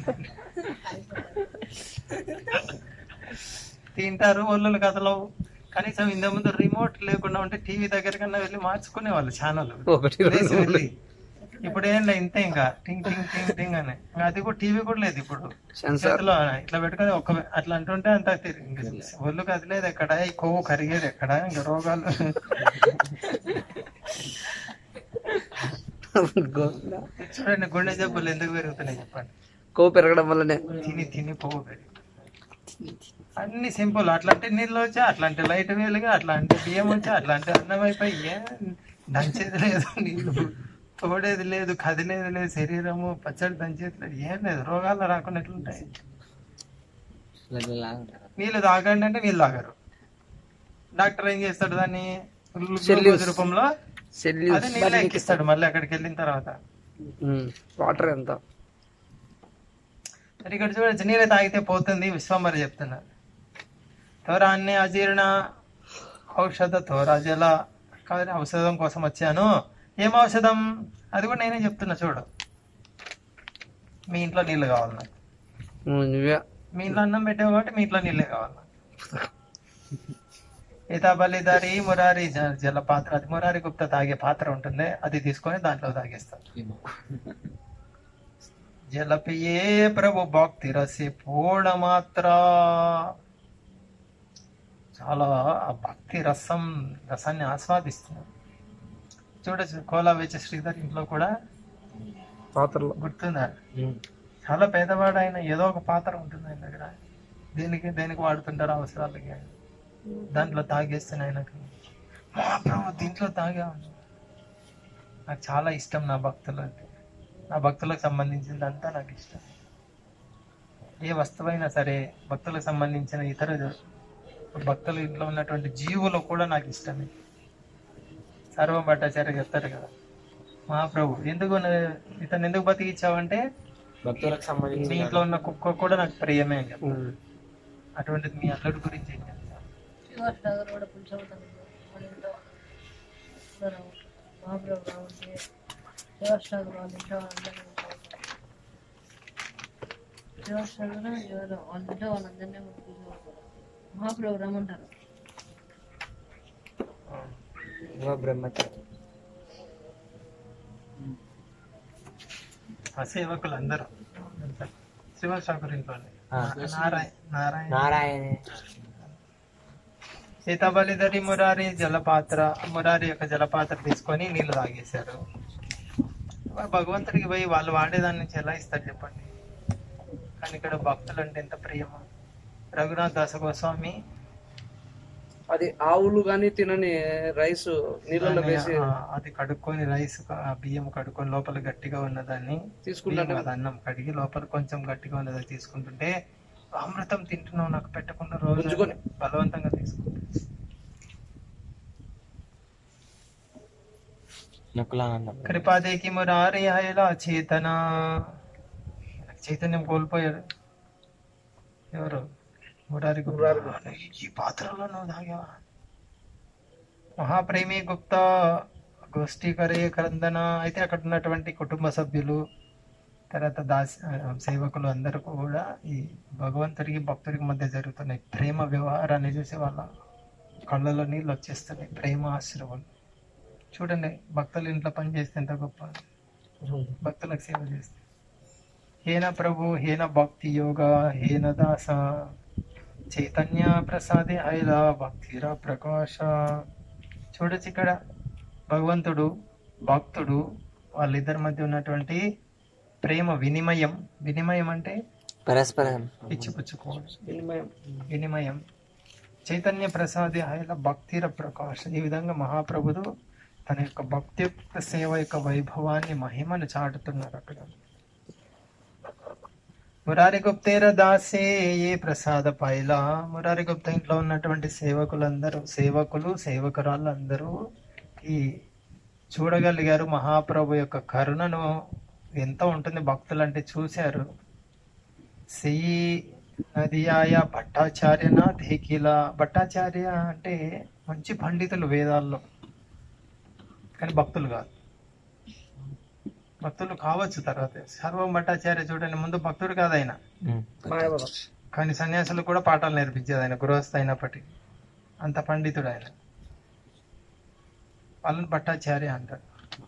తింటారు ఒళ్ళు కదలవు కనీసం ఇంత ముందు రిమోట్ లేకుండా ఉంటే టీవీ దగ్గర కన్నా వెళ్ళి మార్చుకునే వాళ్ళు ఛానల్ ఒకటి రెండు వెళ్ళి ఇప్పుడు ఏం లే ఇంతే ఇంకా టింగ్ టింగ్ టింగ్ టింగ్ అని ఇంకా అది కూడా టీవీ కూడా లేదు ఇప్పుడు సెన్సార్ చేతిలో ఇట్లా పెట్టుకొని ఒక అట్లా అంటుంటే అంత తిరిగి ఇంక ఒళ్ళు కదిలేదు ఎక్కడ ఈ కొవ్వు కరిగేది ఎక్కడ ఇంకా రోగాలు చూడండి గుండె జబ్బులు ఎందుకు పెరుగుతున్నాయి చెప్పండి కొవ్వు పెరగడం వల్లనే తిని తిని కొవ్వు పెరిగి అన్ని సింపుల్ అట్లాంటి నీళ్ళు వచ్చా అట్లాంటి లైట్ వేలుగా అట్లాంటి బియ్యం వచ్చా అట్లాంటి అన్నం అయిపోయి ఏం దంచేది లేదు నీళ్ళు తోడేది లేదు కదిలేది లేదు శరీరము పచ్చడి దంచేది లేదు ఏం లేదు రోగాలు రాకుండా ఎట్లుంటాయి నీళ్ళు తాగండి అంటే నీళ్ళు తాగరు డాక్టర్ ఏం చేస్తాడు దాన్ని గ్లూకోజ్ రూపంలో సెల్యూస్ అదే నీళ్ళు ఎక్కిస్తాడు మళ్ళీ అక్కడికి వెళ్ళిన తర్వాత వాటర్ ఎంత మరి ఇక్కడ చూడొచ్చు నీళ్ళు తాగితే పోతుంది విశ్వంబర్ చెప్తున్నారు త్వరాన్ని అజీర్ణ ఔషధ త్వర జల కాబట్టి ఔషధం కోసం వచ్చాను ఏం ఔషధం అది కూడా నేనే చెప్తున్నా చూడు మీ ఇంట్లో నీళ్ళు కావాలి నాకు ఉమ్, నువ్వే మీ ఇంట్లో అన్నం పెట్టావు కాబట్టి మీ ఇంట్లో నీళ్ళే కావాలి నాకు. ఈతాబలిదారి మురారి జ- జల పాత్ర అది మురారి గుప్త తాగే పాత్ర ఉంటుంది అది తీసుకొని దాంట్లో తాగేస్తాను జలపియే ప్రభు భక్తి రసి పూర్ణ మాత్ర చాలా ఆ భక్తి రసం రసాన్ని ఆస్వాదిస్తున్నాం చూడచ్చు కోలా వేచ శ్రీధర్ ఇంట్లో కూడా పాత్రలో గుర్తుందా చాలా పేదవాడు ఆయన ఏదో ఒక పాత్ర ఉంటుంది ఆయన దగ్గర దేనికి దేనికి వాడుతుంటారు అవసరాలకి దాంట్లో తాగేస్తాను ఆయనకు మహాప్రభు దీంట్లో తాగా నాకు చాలా ఇష్టం నా భక్తులు అంటే నా భక్తులకు సంబంధించిందంతా నాకు ఇష్టం ఏ వస్తువైనా సరే భక్తులకు సంబంధించిన ఇతర భక్తుల ఇంట్లో ఉన్నటువంటి జీవులు కూడా నాకు ఇష్టమే సర్వ భట్టాచార్య చెప్తారు కదా మహాప్రభు ఎందుకు న- ఇతను ఎందుకు బతికిచ్చావంటే భక్తులకు సంబంధించి మీ ఇంట్లో ఉన్న కుక్క కూడా నాకు ప్రియమే అని చెప్పారు ఉమ్. అటువంటిది మీ అల్లుడి గురించి ఏం చెప్తారు మహాప్రభు రమ్మంటారు యువ బ్రహ్మచారి ఆ సేవకులు అందరూ శివశాకురి ఇంట్లోనే ఆ. నారాయణ నారాయణ నారాయణ సీతాబలిధరి మురారి జలపాత్ర మురారి యొక్క జలపాత్ర తీసుకొని నీళ్లు తాగేశారు మరి భగవంతుడికి పోయి వాళ్ళు వాడేదాని నుంచి ఎలా ఇస్తారు చెప్పండి కానీ ఇక్కడ భక్తులు అంటే ఎంత ప్రియమో రఘునాథ్ దాస గోస్వామి అది ఆవులు గాని తినని రైస్ నీళ్ళలో వేసి ఆ, అది కడుక్కొని రైస్ క- ఆ బియ్యం కడుక్కొని లోపల గట్టిగా ఉన్నదాన్ని తీసుకుంటాను బియ్యం కాదు, అన్నం కడిగి లోపల కొంచెం గట్టిగా ఉన్నది తీసుకుంటుంటే అమృతం తింటున్నావు నాకు పెట్టకుండా రోజు ఉంచుకొని. బలవంతంగా తీసుకుంటా నొక్కులాగా కృపాదేకి మురారి హైలా చేతన చైతన్యం కోల్పోయాడు ఎవరు మురారి గుప్తా ఈ పాత్రలో నువ్వు తాగావా మహాప్రేమి గుప్తా గోష్ఠీకరే క్రందన అయితే అక్కడ ఉన్నటువంటి కుటుంబ సభ్యులు తర్వాత దాసి ఆ, సేవకులు అందరూ కూడా ఈ భగవంతుడికి భక్తుడికి మధ్య జరుగుతున్న ఈ ప్రేమ వ్యవహారాన్ని చూసి వాళ్ళ కళ్ళలో నీళ్ళు వచ్చేస్తున్నాయి ప్రేమ ఆశ్రవం చూడండి భక్తులు ఇంట్లో పని చేస్తే ఎంత గొప్ప భక్తులకు సేవ చేస్తే హేన ప్రభు హేన భక్తి యోగ హేన దాస చైతన్య ప్రసాదే హైల భక్తిరా ప్రకాశ చూడొచ్చు ఇక్కడ భగవంతుడు భక్తుడు వాళ్ళిద్దరి మధ్య ఉన్నటువంటి ప్రేమ వినిమయం వినిమయం అంటే పరస్పరం ఇచ్చిపుచ్చుకోవడం వినిమయం వినిమయం చైతన్య ప్రసాది ఆయన భక్తిర ప్రకాశ ఈ విధంగా మహాప్రభుడు తన యొక్క భక్తి యొక్క సేవ యొక్క వైభవాన్ని మహిమను చాటుతున్నారు అక్కడ మురారి గుప్తేర దాసే ఏ ప్రసాద పైల మురారి గుప్త ఇంట్లో ఉన్నటువంటి సేవకులందరూ సేవకులు సేవకురాళ్ళు అందరూ ఈ చూడగలిగారు మహాప్రభు యొక్క కరుణను ఎంత ఉంటుంది భక్తులు అంటే చూశారు సెయ్యి నదియాయ భట్టాచార్యన ధేకిల భట్టాచార్య అంటే మంచి పండితులు వేదాల్లో కానీ భక్తులు కాదు భక్తులు కావచ్చు తర్వాత సర్వం భట్టాచార్య చూడండి ముందు భక్తుడు కాదు ఆయన మాయవద కానీ సన్యాసులు కూడా పాఠాలు నేర్పించేది ఆయన గృహస్థ అయినప్పటికీ అంత పండితుడు ఆయన వాళ్ళని భట్టాచార్య అంటారు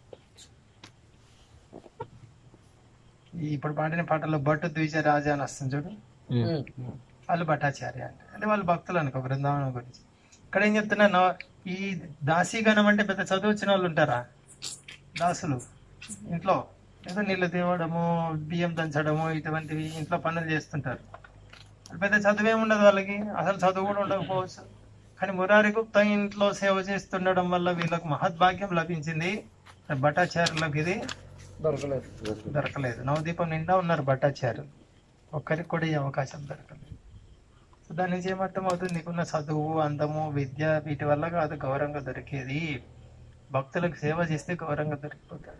ఈ ఇప్పుడు పాడిన పాటలో భట్టు ద్విజ రాజా అని వస్తుంది చూడు వాళ్ళు భట్టాచార్య అంటే అంటే వాళ్ళు భక్తులు అనుకో బృందావనం గురించి ఇక్కడ ఏం చెప్తున్నా నా- ఈ దాసీగణం అంటే పెద్ద చదువుచ్చిన వాళ్ళు ఉంటారా దాసులు ఇంట్లో ఏదో నీళ్ళు తేవడము బియ్యం దంచడము ఇటువంటివి ఇంట్లో పనులు చేస్తుంటారు అది పెద్ద చదువు ఉండదు వాళ్ళకి అసలు చదువు కూడా ఉండకపోవచ్చు కానీ మురారి గుప్తా ఇంట్లో సేవ చేస్తుండడం వల్ల వీళ్ళకు మహద్భాగ్యం లభించింది భట్టాచార్యులకు ఇది దొరకలేదు దొరకలేదు నవదీపం నిండా ఉన్నారు భట్టాచార్యులు ఒక్కరికి కూడా ఈ అవకాశం దొరకలేదు సో దాని నుంచి ఏమర్థం అవుతుంది నీకున్న చదువు అందము విద్య వీటి వల్ల కాదు గౌరవంగా దొరికేది భక్తులకు సేవ చేస్తే గౌరవంగా దొరికిపోతాడు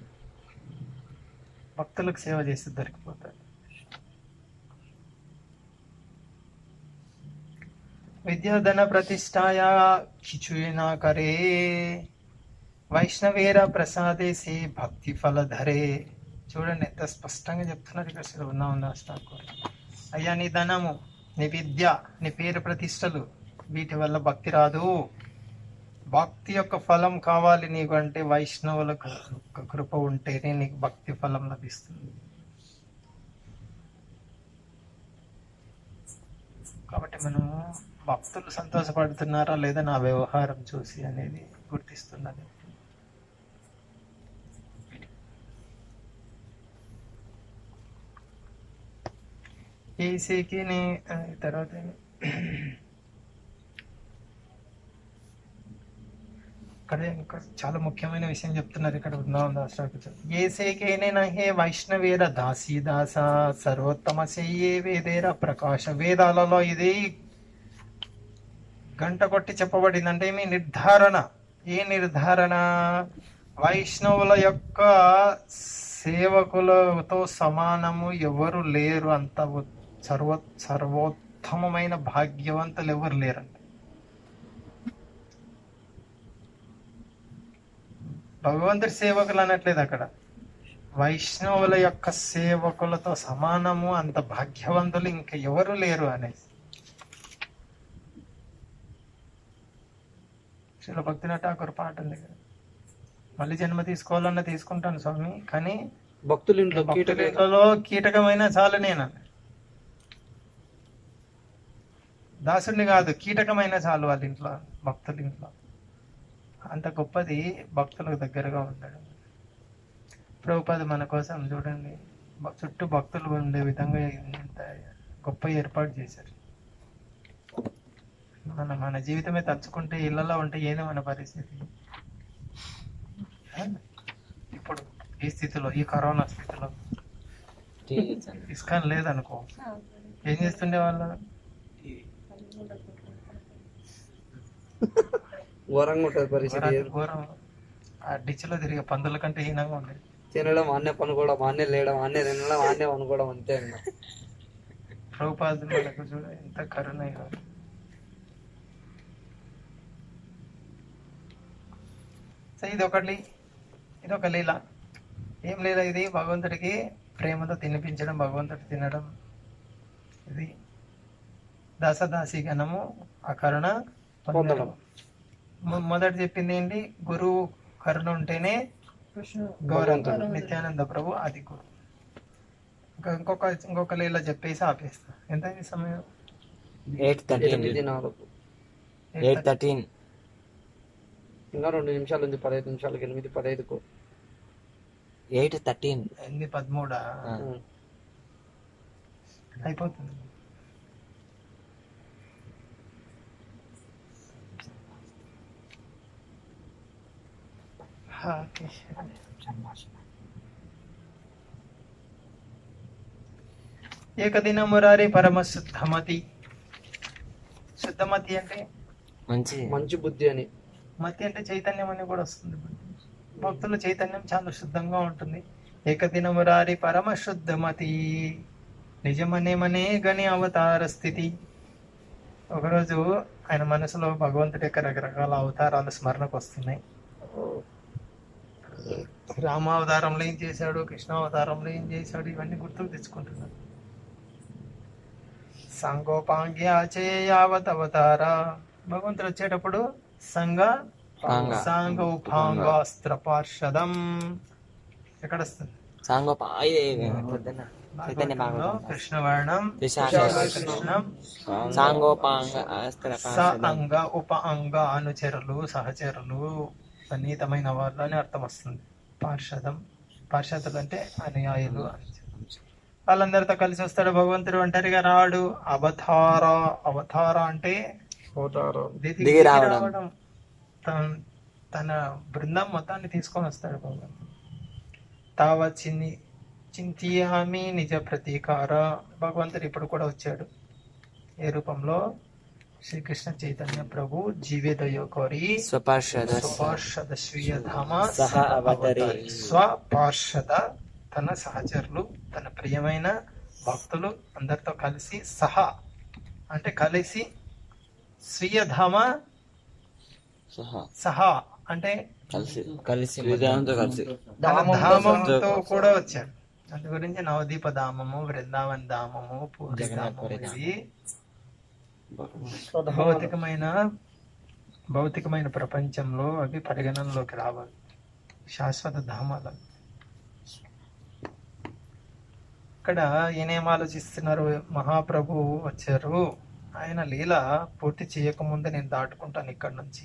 భక్తులకు సేవ చేస్తే దొరికిపోతాడు విద్యాధన ప్రతిష్టాయ కిచుయినా కరే వైష్ణవేర ప్రసాదేసి భక్తి ఫలధరే చూడండి ఎంత స్పష్టంగా చెప్తున్నారు ఇక్కడ శ్రీ వృందావనదాస్ ఠాకూర్ అయ్యా నీ ధనము నీ విద్య నీ పేరు ప్రతిష్టలు వీటి వల్ల భక్తి రాదు భక్తి యొక్క ఫలం కావాలి నీకు అంటే వైష్ణవుల కృ- కృప ఉంటేనే నీకు భక్తి ఫలం లభిస్తుంది కాబట్టి మనం భక్తులు సంతోషపడుతున్నారా లేదా నా వ్యవహారం చూసి అనేది గుర్తిస్తున్నది ఏసీకి నీ ఆ, తర్వాత ఏమి? ఇక్కడ ఇంకా చాలా ముఖ్యమైన విషయం చెప్తున్నారు ఇక్కడ బృందావన దాసరాకు ఏసేకేనే నహే వైష్ణవేర దాసీ దాస సర్వోత్తమ సెయ్యే వేదేర ప్రకాశ వేదాలలో ఇది గంట కొట్టి చెప్పబడింది అంటే ఏమి నిర్ధారణ ఏ నిర్ధారణ వైష్ణవుల యొక్క సేవకులతో సమానము ఎవరు లేరు అంత ఉ- సర్వ సర్వోత్తమమైన భాగ్యవంతులు ఎవరు లేరండి భగవంతుడి సేవకులు అనట్లేదు అక్కడ వైష్ణవుల యొక్క సేవకులతో సమానము అంత భాగ్యవంతులు ఇంకా ఎవరు లేరు అనేసి శిల భక్తిన ఠాకూర్ పాట ఉంది కదా మళ్ళీ జన్మ తీసుకోవాలన్నా తీసుకుంటాను స్వామి కానీ భక్తుల ఇంట్లో కీటక భక్తులలో కీటకమైన చాలు నేను దాసుడిని కాదు కీటకమైన చాలు వాళ్ళ ఇంట్లో భక్తుల ఇంట్లో అంత గొప్పది భక్తులకు దగ్గరగా ఉండడం ప్రభుపాద మన కోసం చూడండి భ- చుట్టూ భక్తులు ఉండే విధంగా ఇంత గొప్ప ఏర్పాటు చేశారు మన మన జీవితమే తలుచుకుంటే ఇళ్లలో ఉంటే ఏంది మన పరిస్థితి ఆ? ఇప్పుడు ఈ స్థితిలో ఈ కరోనా స్థితిలో ఇస్కాన్ లేదనుకో ఏం చేస్తుండే వాళ్ళు ఘోరంగా ఉంటుంది పరిస్థితి ఘోరం- ఘోరం ఆ డిచ్లో తిరిగే పందుల కంటే హీనంగా ఉండేది తినడం ఆన్నే పనుకోవడం ఆన్నే లేయడం ఆన్నే తినడం ఆన్నే పనుకోవడం అంతే ఇంకా ప్రభుపాదులు మనకు చూడ ఎంత కరుణ ఇవ్వాలి. సో ఇది ఒకటి ఇది ఒక లీల ఏం లీల ఇది భగవంతుడికి ప్రేమతో తినిపించడం భగవంతుడు తినడం ఇది దాసదాసి గణము ఆ కరుణ పొందడం మొ- మొదట చెప్పింది ఏంటి గురువు కరుణ ఉంటేనే గౌరవం నిత్యానంద ప్రభు అది గురు ఇంకా ఇంకొక ఇంకొక లీల చెప్పేసి ఆపేస్తా ఎంత అయింది సమయం ఎయిట్ థర్టీన్ ఎనిమిది నాలుగు ఎయిట్ థర్టీన్ ఇంకా రెండు నిమిషాలు ఉంది పదహైదు నిమిషాలకు ఎనిమిది పదహైదుకు ఎయిట్ థర్టీన్ ఎనిమిది పదమూడా ఉం. అయిపోతుంది హా, ఓకే. ఏకదిన మురారి పరమ శుద్ధమతి శుద్ధమతి అంటే మంచి మంచి బుద్ధి అని మతి అంటే చైతన్యం అని కూడా వస్తుంది భక్తుల చైతన్యం చాలా శుద్ధంగా ఉంటుంది ఏకదిన మురారి పరమ శుద్ధమతి నిజమనేమనే గని అవతార స్థితి ఒకరోజు ఆయన మనసులో భగవంతుడి యొక్క రకరకాల అవతారాలు స్మరణకు వస్తున్నాయి రామావతారంలో ఏం చేశాడు కృష్ణావతారంలో ఏం చేశాడు ఇవన్నీ గుర్తుకు తెచ్చుకుంటున్నాడు సంగోపాంగ్యాచేయావత్ అవతార భగవంతుడు వచ్చేటప్పుడు సంగ పాంగ. సాంగ ఉపాంగాస్త్ర పార్షదం ఎక్కడ వస్తుంది సాంగోప పొద్దున్న చైతన్య భాగవతంలో భాగవతం కృష్ణవర్ణం విశాఖ కృష్ణం సాంగోపాంగ అస్త్ర స అంగ ఉప అంగ అనుచరులు సహచరులు సన్నిహితమైన వాళ్ళు అని అర్థం వస్తుంది పార్షదం పార్షదులు అంటే అనుయాయులు వాళ్ళందరితో కలిసి వస్తాడు భగవంతుడు ఒంటరిగా రాడు అవతార అవతార అంటే దిగి దిగి రావడం. తన- తన బృందం మొత్తాన్ని తీసుకొని వస్తాడు భగవంతుడు తావ చిన్ని చింతియామి నిజ ప్రతీకార భగవంతుడు ఇప్పుడు కూడా వచ్చాడు ఏ రూపంలో శ్రీకృష్ణ చైతన్య ప్రభు జీవేదయ కోరి స్వపార్షద స్వపార్షద స్వీయధామ సహ అవతరి. స్వపార్షద తన సహచరులు తన ప్రియమైన భక్తులు అందరితో కలిసి సహా అంటే కలిసి స్వీయధామ సహా సహా అంటే కలిసి కలిసి విధానంతో కలిసి తన ధామంతో కూడా వచ్చాడు అందు గురించి నవదీప ధామము వృందావన్ ధామము పూరి ధామము ఇది భౌతికమైన భౌతికమైన ప్రపంచంలో అవి పరిగణనలోకి రావాలి శాశ్వత ధామాలు ఇక్కడ ఈయనేం ఆలోచిస్తున్నారు మహాప్రభు వచ్చారు ఆయన లీల పూర్తి చేయకముందే నేను దాటుకుంటాను ఇక్కడ నుంచి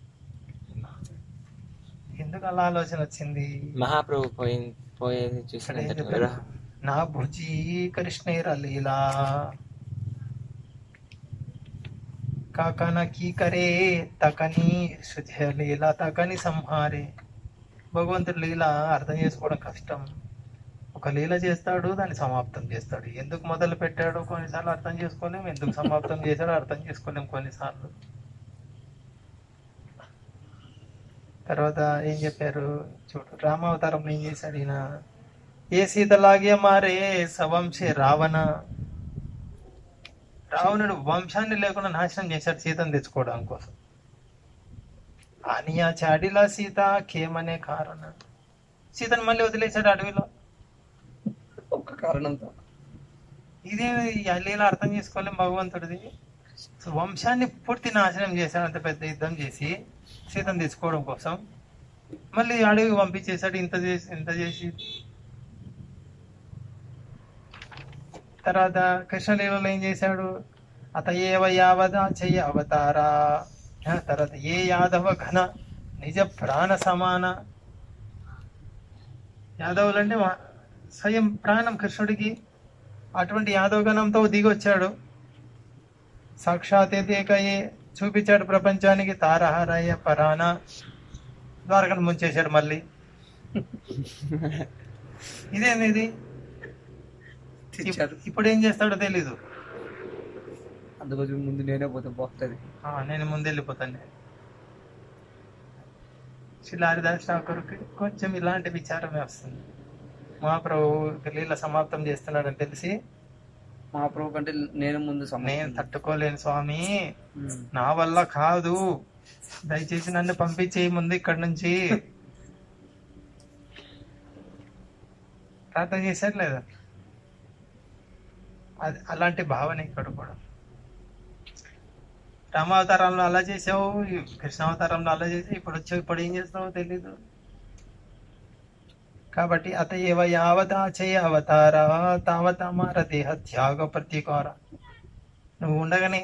ఎందుకు అలా ఆలోచన వచ్చింది మహాప్రభు పోయి పోయేది ఇక్కడ చూసిన ఏం చెప్పారు? నా భుజీ కృష్ణేర లీలా కాకన కీ కరే తకని శుద్ధ లీల తకని సంహారే భగవంతుడి లీల అర్థం చేసుకోవడం కష్టం ఒక లీల చేస్తాడు దాన్ని సమాప్తం చేస్తాడు ఎందుకు మొదలు పెట్టాడు కొన్నిసార్లు అర్థం చేసుకోలేం ఎందుకు సమాప్తం చేశాడో అర్థం చేసుకోలేం కొన్నిసార్లు తర్వాత ఏం చెప్పారు చూడు రామావతారంలో ఏం చేశాడు ఈయన ఏ సీతలాగే మారే సవంశే రావణ రావణుడు వంశాన్ని లేకుండా నాశనం చేశాడు సీతను తెచ్చుకోవడం కోసం అని ఆ చాడిలా సీత కేమనే కారణం సీతను మళ్ళీ వదిలేశాడు అడవిలో ఒక్క కారణంతో ఇదే లీల అర్థం చేసుకోలేం భగవంతుడిది సో వంశాన్ని పూర్తి నాశనం చేశాడు అంత పెద్ద యుద్ధం చేసి సీతను తెచ్చుకోవడం కోసం మళ్ళీ అడవికి పంపించేశాడు ఇంత చేసి ఇంత చేసి తర్వాత కృష్ణలీలలో ఏం చేశాడు అత ఏవ యావదా చెయ్య అవతారా ఆ, తర్వాత ఏ యాదవ ఘన నిజ ప్రాణ సమాన యాదవులు అంటే మా- స్వయం ప్రాణం కృష్ణుడికి అటువంటి యాదవ గణంతో దిగి వచ్చాడు సాక్షాత్ ఏకయే చూపించాడు ప్రపంచానికి తారహారయ్య పరాన ద్వారకను ముంచేశాడు మళ్ళీ ఇదేంది ఇది తెచ్చాడు ఇప్పుడు ఏం చేస్తాడో తెలీదు అందుకోసం ముందు నేనే పోతే బాగుంటది ఆ, నేను ముందు వెళ్ళిపోతాను శిలారిదాస్ ఠాకూర్కి కొంచెం ఇలాంటి విచారమే వస్తుంది మహాప్రభు లీల సమాప్తం చేస్తున్నాడని తెలిసి మా ప్రభు కంటే నేను ముందు నేను సమయం తట్టుకోలేను స్వామి నా వల్ల కాదు దయచేసి నన్ను పంపించేయి ముందు ఇక్కడి నుంచి ప్రార్థన చేశారు లేదా అది అలాంటి భావన ఇక్కడ కూడా రామావతారంలో అలా చేసావు ఈ కృష్ణావతారంలో అలా చేసావు ఇప్పుడు వచ్చావు ఇప్పుడు ఏం చేస్తావో తెలీదు కాబట్టి అత ఏవ యావతాచయ అవతార తావత మార దేహ త్యాగ ప్రతీకార నువ్వు ఉండగానే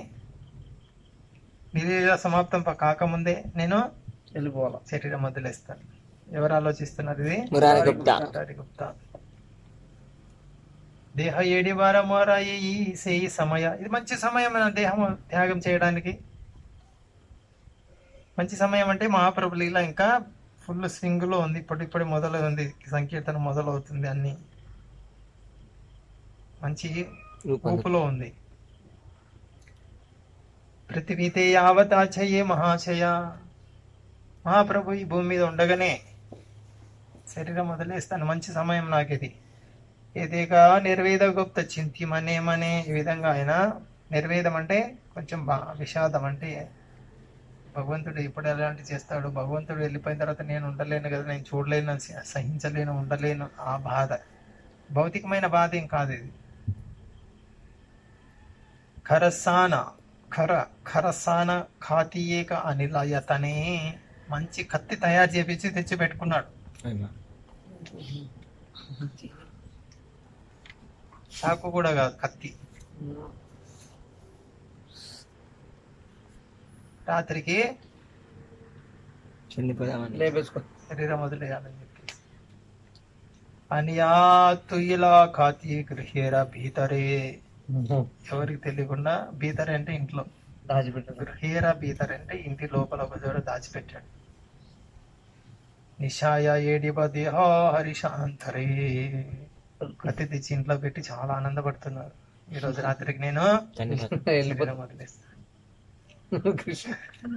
నిరీర సమాప్తం ప- కాకముందే నేను వెళ్ళిపోవాలా శరీరం వదిలేస్తాను ఎవరు ఆలోచిస్తున్నారు ఇది మురారి గుప్తా మురారి గుప్తా దేహ ఏడి వార మోర ఈ సేయి సమయ ఇది మంచి సమయం మన దేహం త్యాగం చేయడానికి మంచి సమయం అంటే మహాప్రభు లీల ఇంకా ఫుల్ స్వింగ్ లో ఉంది ఇప్పుడు ఇప్పుడు మొదలు ఉంది సంకీర్తన మొదలవుతుంది అన్ని మంచి ఊపులో ఉంది పృథివీతే యావతాచయే మహాశయ మహాప్రభు ఈ భూమి మీద ఉండగానే శరీరం వదిలేస్తాను మంచి సమయం నాకు ఇది ఏదేగా నిర్వేద గుప్త చింతిమనేమనే ఈ విధంగా ఆయన నిర్వేదం అంటే కొంచెం బా విషాదం అంటే భగవంతుడు ఇప్పుడు ఎలాంటి చేస్తాడు భగవంతుడు వెళ్ళిపోయిన తర్వాత నేను ఉండలేను కదా నేను చూడలేను స- సహించలేను ఉండలేను ఆ బాధ భౌతికమైన బాధ ఏం కాదు ఇది ఖరసాన ఖర ఖరసాన ఖాతీయేక అనిలయతనే మంచి కత్తి తయారు చేపించి తెచ్చి పెట్టుకున్నాడు చాకు కూడా కాదు కత్తి రాత్రికి చెల్లిపోదామని లేపేసుకో శరీరం వదిలేయాలని చెప్పేసి అనియా తుయ్యలా ఖాతీ గృహేర భీతరే ఎవరికి తెలియకుండా భీతరే అంటే ఇంట్లో దాచిపెట్టాను గృహేర భీతర్ అంటే ఇంటి లోపల ఒక చోట దాచిపెట్టాడు నిషాయ ఏడిబ దేహ హరిశాంతరే కత్తి తెచ్చి ఇంట్లో పెట్టి చాలా ఆనందపడుతున్నారు ఈ రోజు రాత్రికి నేను చనిపోతా వెళ్ళిపోతా శరీరం వదిలేస్తాను కృష్ణ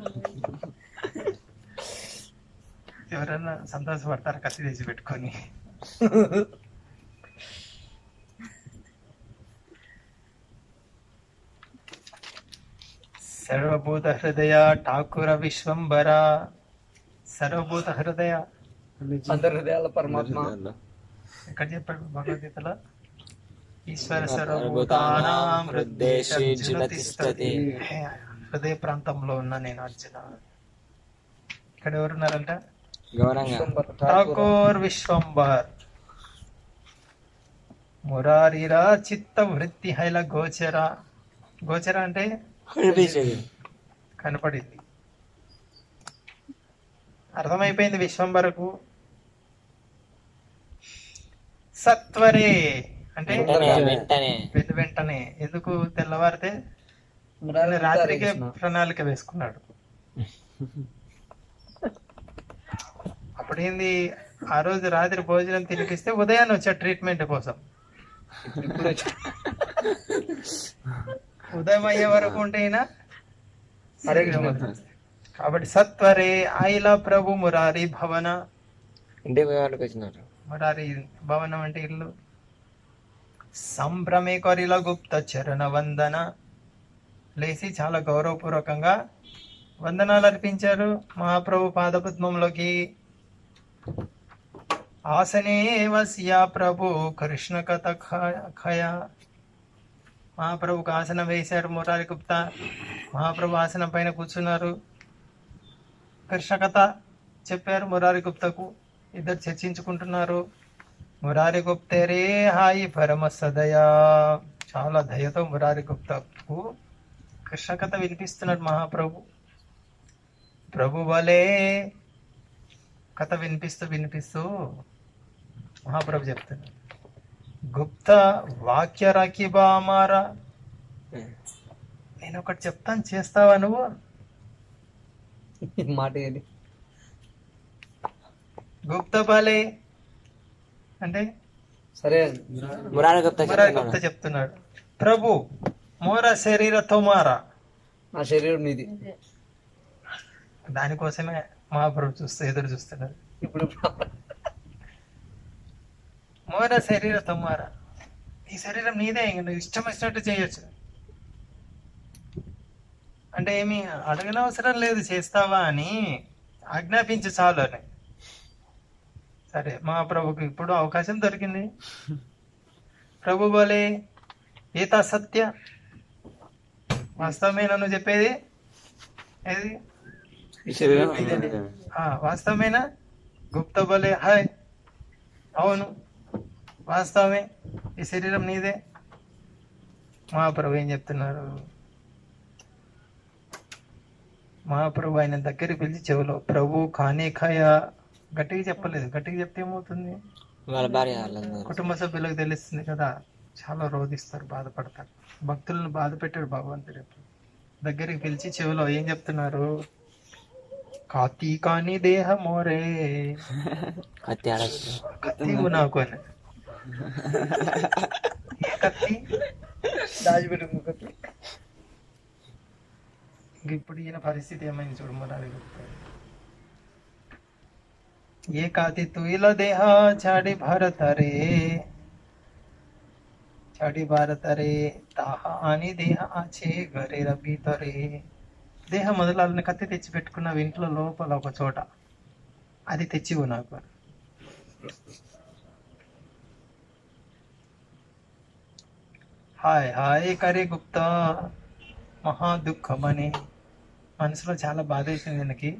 ఎవరైనా సంతోషపడతారు కత్తి తెచ్చి పెట్టుకొని సర్వభూత హృదయ ఠాకుర విశ్వంబర సర్వభూత హృదయ అందరి హృదయాల పరమాత్మ ఎక్కడ చెప్పాడు భగవద్గీతలో ఈశ్వర సర్వభూతానాం హృదయ తిష్టతి. హృదయ ప్రాంతంలో ఉన్నా నేను అర్జున ఇక్కడ ఎవరున్నారంట గౌరంగా ఠాకూర్ విశ్వంబర్ మురారిరా చిత్త వృత్తి హైల గోచర గోచర అంటే కనిపించేది కనపడింది అర్థమైపోయింది విశ్వంబరకు సత్వరే అంటే వెంటనే వెంటనే వెను వెంటనే ఎందుకు తెల్లవారితే మురారి ఆయన రాత్రికే కృష్ణ. ప్రణాళిక వేసుకున్నాడు అప్పుడేంది ఆ రోజు రాత్రి భోజనం తినిపిస్తే ఉదయాన్నే వచ్చా ట్రీట్మెంట్ కోసం ఇప్పుడు వచ్చి- ఉదయం అయ్యే వరకు ఉంటే ఈయన శరీరం వదిలేస్తాడు. కాబట్టి సత్వరే ఐల ప్రభు మురారి భవన ఇంటికి పోయే వాళ్ళకి వచ్చినారు మురారి భవనం అంటే ఇల్లు సంభ్రమే కొరిల గుప్త చరణ వందన లేచి చాలా గౌరవపూర్వకంగా వందనాలు అర్పించారు మహాప్రభు పాదపద్మంలోకి ఆసనే వస్యా ప్రభు కృష్ణ కథ ఖయ మహాప్రభుకు ఆసనం వేశారు మురారి గుప్తా మహాప్రభు ఆసనం పైన కూర్చున్నారు కృష్ణ కథ చెప్పారు మురారి గుప్తకు ఇద్దరు చర్చించుకుంటున్నారు మురారి గుప్తరే హాయి పరమ సదయా చాలా దయతో మురారి గుప్తకు కృష్ణ కథ వినిపిస్తున్నాడు మహాప్రభు ప్రభు వలే కథ వినిపిస్తూ వినిపిస్తూ మహాప్రభు చెప్తున్నాడు గుప్త వాక్య రాఖీ బామారా నేను ఒకటి చెప్తాను చేస్తావా నువ్వు ఈ మాట ఏది గుప్త బాలే అంటే సరే మురారి గుప్తా మరా గుప్త చెప్తున్నాడు ప్రభు మోర శరీర తోమారా నా శరీరం నీది దానికోసమే మహాప్రభు చూస్తూ ఎదురు చూస్తున్నాడు ఇప్పుడు మోర శరీర తొమ్మార ఈ శరీరం నీదే ఇంక నువ్వు ఇష్టం వచ్చినట్టు చేయొచ్చు అంటే ఏమి అడగన అవసరం లేదు చేస్తావా అని ఆజ్ఞాపించు చాలు అని సరే మహాప్రభుకి ఇప్పుడు అవకాశం దొరికింది ప్రభు బోలే ఈత సత్య వాస్తవమేనా నువ్వు చెప్పేది ఏది ఆ, వాస్తవమేనా గుప్త బలే హాయ్ అవును వాస్తవమే ఈ శరీరం నీదే మహాప్రభు ఏం చెప్తున్నారు మహాప్రభు ఆయన దగ్గరికి పిలిచి చెవులో ప్రభు ఖానే ఖాయా గట్టిగా చెప్పలేదు గట్టిగా చెప్తే ఏమవుతుంది వాళ్ళ భార్య వాళ్ళందరూ కుటుంబ సభ్యులకు తెలుస్తుంది కదా చాలా రోధిస్తారు బాధపడతారు భక్తులను బాధ పెట్టాడు భగవంతుడు ఎప్పుడు. దగ్గరికి పిలిచి చెవిలో ఏం చెప్తున్నారు కాతి కాని దేహ మోరే కత్తి ఆడచ్చు కత్తి ఇవ్వు నాకు అని ఏ కత్తి దాచిపెట్టుకున్న కత్తి. ఇంక ఇప్పుడు ఈయన పరిస్థితి ఏమైంది చూడు మరి ఏ కాతి తుయిల దేహ చాడి భారత రే చాడి భారత రే తాహ అని దేహ ఆచే గరే రబీతరే దేహ మొదలాలని కత్తి తెచ్చి పెట్టుకున్న ఇంట్లో లోపల ఒక చోట అది తెచ్చివు నాకు హాయ్ హాయ్ కరే గుప్తా మహా దుఃఖమని మనసులో చాలా బాధ వేసింది ఈయనకి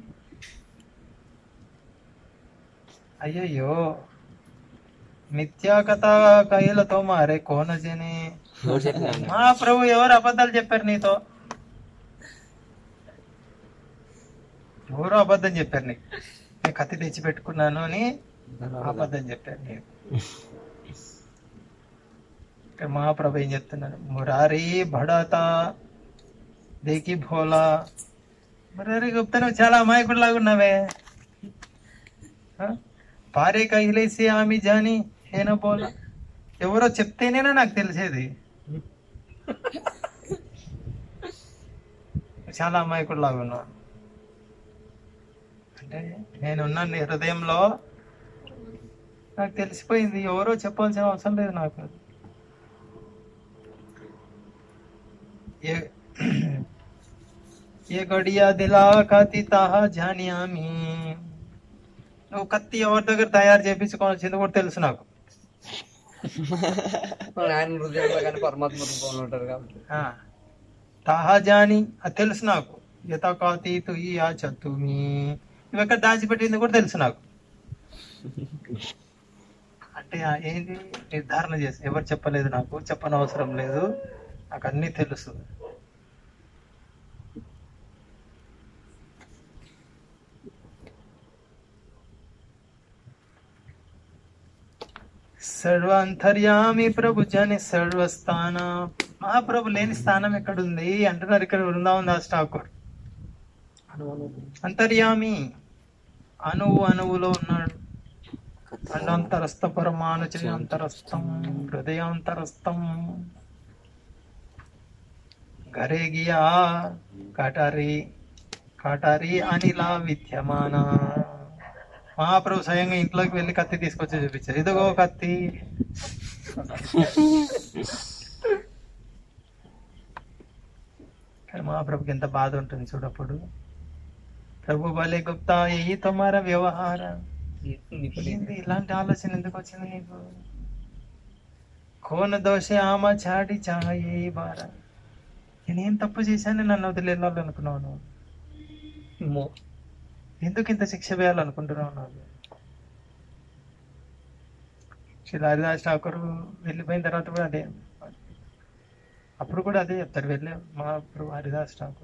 అయ్యయ్యో మిథ్యా కథ కయ్యలతో మారే కోనజని ఎవరు చెప్పినారు మా ప్రభు ఎవరు అబద్ధాలు చెప్పారు నీతో ఎవరు అబద్ధం చెప్పారు నీకు నేను కత్తి తెచ్చి పెట్టుకున్నాను అని అబద్ధం చెప్పారు నీకు ఇక్కడ మహాప్రభు ఏం చెప్తున్నాడు మురారి భడత దేకి భోలా మురారి గుప్తా నువ్వు చాలా అమాయకుడు లాగున్నావే ఆ? పారే కహిలేసి ఆమె జాని ఏనో బోలా ఎవరో చెప్తేనేనా నాకు తెలిసేది చాలా అమాయకుడు లాగున్నావు అంటే నేనున్న నీ హృదయంలో నాకు తెలిసిపోయింది ఎవరో చెప్పాల్సిన అవసరం లేదు నాకు ఏ ఏ గడియా దిలా కత్తి తాహా జానియామి నువ్వు కత్తి ఎవరి దగ్గర తయారు చేపించుకోవాల్సింది కూడా తెలుసు నాకు ఆయన హృదయంలో కానీ పరమాత్మ రూపంలో ఉంటారు కాబట్టి ఆ, తాహా జాని అది తెలుసు నాకు యథా కాతి తుయి ఆ చతుమి నువ్వు ఎక్కడ దాచిపెట్టింది కూడా తెలుసు నాకు అంటే ఆ ఏంటి నిర్ధారణ చేసి ఎవరు చెప్పలేదు నాకు చెప్పని అవసరం లేదు నాకు అన్నీ తెలుసు సర్వాంతర్యామి ప్రభు జని సర్వస్థాన మహాప్రభు లేని స్థానం ఎక్కడుంది అంటున్నారు ఇక్కడ బృందావన్ దాస్ ఠాకూర్ అంతర్యామి అణువు అణువులో ఉన్నాడు అండంతరస్థ పరమాణు అంతరస్థం హృదయాంతరస్థం घरे गिया కాటారి కాటారి అనిలా విద్యమాన మహాప్రభు స్వయంగా ఇంట్లోకి వెళ్ళి కత్తి తీసుకొచ్చి చూపించారు ఇదిగో కత్తి కానీ మహాప్రభుకి ఎంత బాధ ఉంటుంది చూడప్పుడు ప్రభు బలే గుప్తా ఏ తొమార వ్యవహార ఏంది ఇలాంటి ఆలోచన ఎందుకు వచ్చింది నీకు కోన దోష ఆమ చాడి చాయే బార నేనేం తప్పు చేశాను నన్ను వదిలేయాలనుకున్నావు నువ్వు అమ్మో. ఎందుకు ఇంత శిక్ష వేయాలనుకుంటున్నావు నాకు శ్రీ హరిదాస్ ఠాకూర్ వెళ్ళిపోయిన తర్వాత కూడా అదే అప్పుడు కూడా అదే చెప్తారు వెళ్ళే మా ప్రభు హరిదాస్ ఠాకూర్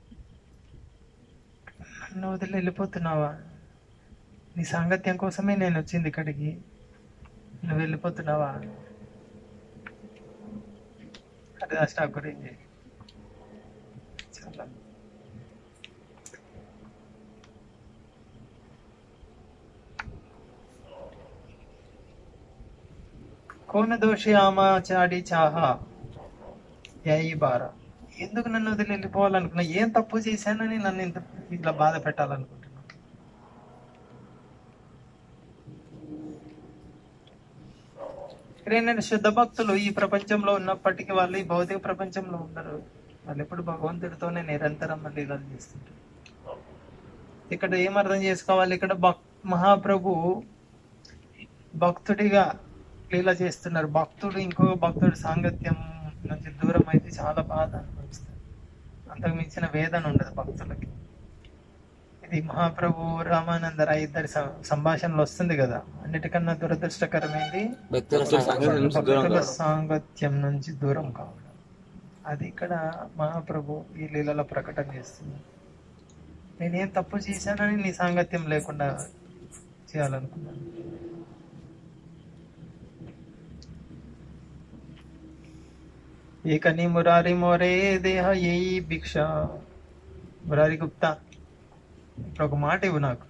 నన్ను వదిలి వెళ్ళిపోతున్నావా నీ సాంగత్యం కోసమే నేను వచ్చింది ఇక్కడికి నువ్వు వెళ్ళిపోతున్నావా హరిదాస్ ఠాకూర్ ఏం చేయి చాలా కోన దోషి ఆమా చాడి చాహా యయి బార ఎందుకు నన్ను వదిలి వెళ్ళిపోవాలనుకున్నా ఏం తప్పు చేశానని నన్ను ఇంత ఇట్లా బాధ పెట్టాలనుకుంటున్నా ఇక్కడ ఏంటంటే శుద్ధ భక్తులు ఈ ప్రపంచంలో ఉన్నప్పటికీ వాళ్ళు ఈ భౌతిక ప్రపంచంలో ఉండరు వాళ్ళు ఎప్పుడు భగవంతుడితోనే నిరంతరం లీలలు చేస్తుంటారు ఇక్కడ ఏం అర్థం చేసుకోవాలి ఇక్కడ భక్ మహాప్రభు భక్తుడిగా లీల చేస్తున్నారు భక్తుడు ఇంకో భక్తుడి సాంగత్యం నుంచి దూరం అయితే చాలా బాధ అనుభవిస్తారు అంతకు మించిన వేదన ఉండదు భక్తులకి ఇది మహాప్రభు రామానందరాయ్ ఇద్దరి సం- సంభాషణలో వస్తుంది కదా అన్నిటికన్నా దురదృష్టకరమైంది వ్యక్తుల భక్తుల సాంగత్యం నుంచి దూరం కావడం అది ఇక్కడ మహాప్రభు ఈ లీలలో ప్రకటన చేస్తుంది నేనేం తప్పు చేశానని నీ సాంగత్యం లేకుండా చేయాలనుకున్నాను ఏకని మురారి మోరే దేహ ఏయి భిక్ష మురారి గుప్తా ఇప్పుడు ఒక మాట ఇవ్వు నాకు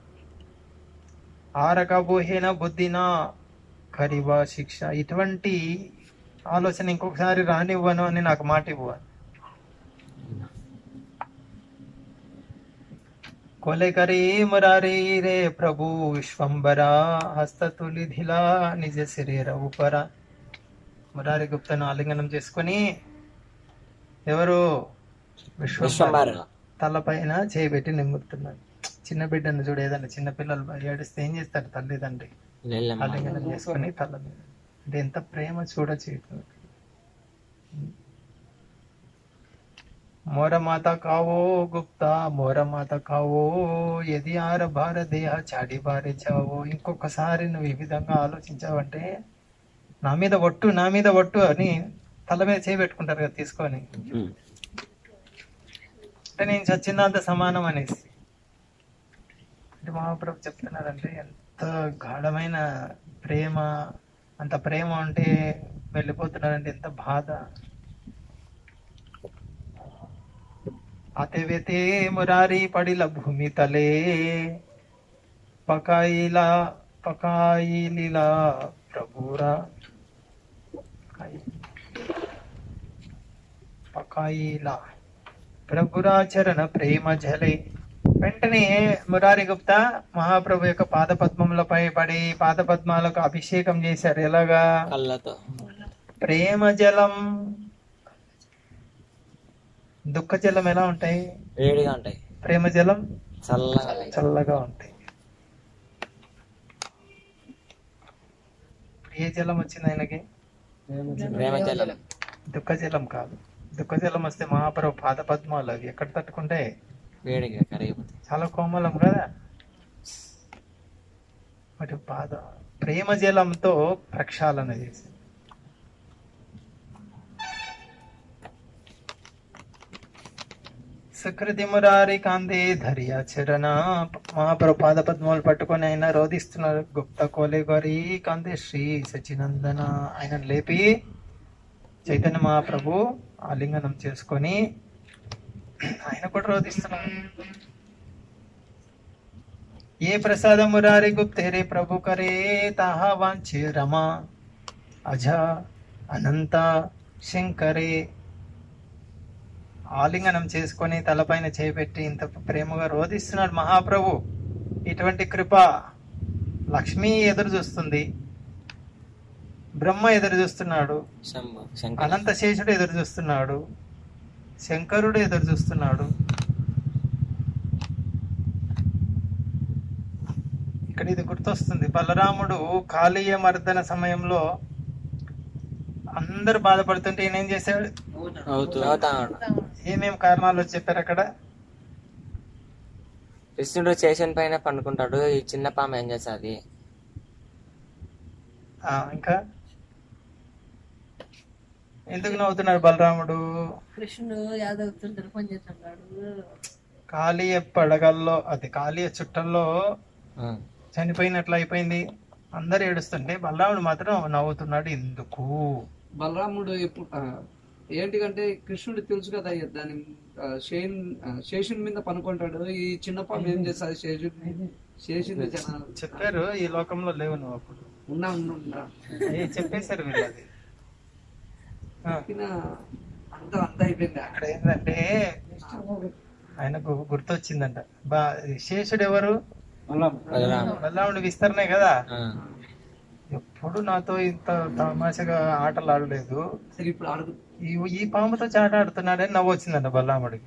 ఆరకబోహేన బుద్ధిన ఖరీవా శిక్ష ఇటువంటి ఆలోచన ఇంకొకసారి రానివ్వను అని నాకు మాట ఇవ్వు కొలెకరీ మురారీ రే ప్రభు విశ్వంబర హస్తతులిధిలా నిజ శరీర ఉపర మురారి గుప్తను ఆలింగనం చేసుకొని ఎవరు విశ్వంబర విశ్వంబర. తలపైన చేయబెట్టి నిమ్ముతున్నాడు చిన్న బిడ్డను చూడు ఏదన్నా చిన్న పిల్లలు ఏడిస్తే ఏం చేస్తారు తల్లిదండ్రి నెల్లమ్మ. ఆలింగనం చేసుకొని తల మీద అంటే ఎంత ప్రేమ చూడచ్చు మోర మాత కావో గుప్తా మోర మాత కావో ఎది ఆర భార దేహ చాడి బారే చావో ఇంకొకసారి నువ్వు ఈ విధంగా ఆలోచించావంటే నా మీద ఒట్టు నా మీద ఒట్టు అని తల మీద చేయబెట్టుకుంటారు కదా తీసుకొని ఉమ్. అంటే నేను చచ్చినంత సమానం అనేసి అంటే మహాప్రభు చెప్తున్నారంటే ఎంత గాఢమైన ప్రేమ అంత ప్రేమ ఉంటే వెళ్ళిపోతున్నారంటే ఎంత బాధ అతెవెతే మురారి పడిల భూమి తలే పకాయిలా పకాయిలిలా ప్రభురా పకాయిలా ప్రభురాచరణ ప్రేమ జలే వెంటనే మురారి గుప్తా మహాప్రభు యొక్క పాద పద్మములపై పడి పాద పద్మాలకు అభిషేకం చేశారు ఎలాగా కళ్ళతో ప్రేమ జలం దుఃఖ జలం ఎలా ఉంటాయి వేడిగా ఉంటాయి ప్రేమ జలం చల్లగా ఉంటాయి. చల్లగా ఉంటాయి ఇప్పుడు ఏ జలం వచ్చింది ఆయనకి ప్రేమ జలం దుఃఖ జలం కాదు దుఃఖ జలం వస్తే మహాప్రభు పాద పద్మాలు అవి ఎక్కడ తట్టుకుంటే వేడిగా కరిగిపోతాయి చాలా కోమలం కదా వాటి బాధ ప్రేమ జలంతో ప్రక్షాళన చేసి సుకృతి మురారి కాందే ధరియా చరణ మహాప్రభు పాద పద్మాలు పట్టుకొని ఆయన రోధిస్తున్నారు గుప్త కోలే గారి కాందే శ్రీ సచినందన ఆయన లేపి చైతన్య మహాప్రభు ఆలింగనం చేసుకొని ఆయన కూడా రోధిస్తున్నారు ఏ ప్రసాద మురారి గుప్తేరే ప్రభు కరే తాహా వాంఛే రమా అజ అనంత శంకరే ఆలింగనం చేసుకొని తలపైన చేపెట్టి ఇంత ప్రేమగా రోధిస్తున్నాడు మహాప్రభు ఇటువంటి కృప లక్ష్మి ఎదురు చూస్తుంది బ్రహ్మ ఎదురు చూస్తున్నాడు శంభు శంకర అనంత శేషుడు ఎదురు చూస్తున్నాడు శంకరుడు ఎదురు చూస్తున్నాడు ఇక్కడ ఇది గుర్తొస్తుంది బలరాముడు కాళీయ మర్దన సమయంలో అందరు బాధపడుతుంటే ఈయన ఏం చేశాడు అవుతూ అవుతా ఉన్నాడు. ఏమేం కారణాలు చెప్పారు అక్కడ కృష్ణుడు స్టేషన్ పైన పండుకుంటాడు ఈ చిన్న పాము ఏం చేస్తుంది ఆ, ఇంకా ఎందుకు నవ్వుతున్నాడు బలరాముడు కృష్ణుడు యాదవ్ పని చేస్తున్నాడు కాళీయ పడగల్లో అది కాళీయ చుట్టల్లో చనిపోయినట్లు అయిపోయింది అందరు ఏడుస్తుంటే బలరాముడు మాత్రం నవ్వుతున్నాడు ఎందుకు బలరాముడు ఎప్పుడు ఆ, ఏంటికంటే కృష్ణుడు తెలుసు కదా ఇక దాని ఆ, శేన్ ఆ, శేషుని మీద పనుకుంటాడు ఈ చిన్న పాము ఏం చేస్తుంది శేషుడిని శేషుని జనాలు చెప్పారు ఈ లోకంలో లేవు నువ్వు అప్పుడు ఉన్నా ఉన్నా ఉన్నా ఏ చెప్పేశారు వీళ్ళు అది ఆ, చెప్పిన అంతా అంతా అయిపోయింది అక్కడ ఏంటంటే ఆయనకు గుర్తొచ్చిందంట బా శేషుడు ఎవరు బలరాం. బలరాముడు విస్తరణే కదా ఆ. ఎప్పుడు నాతో ఇంత తమాషగా ఆటలు ఆడలేదు సరే ఇప్పుడు అడుగు ఈ ఈ పాముతో చాట ఆడుతున్నాడని నవ్వు వచ్చిందంట బలరాముడికి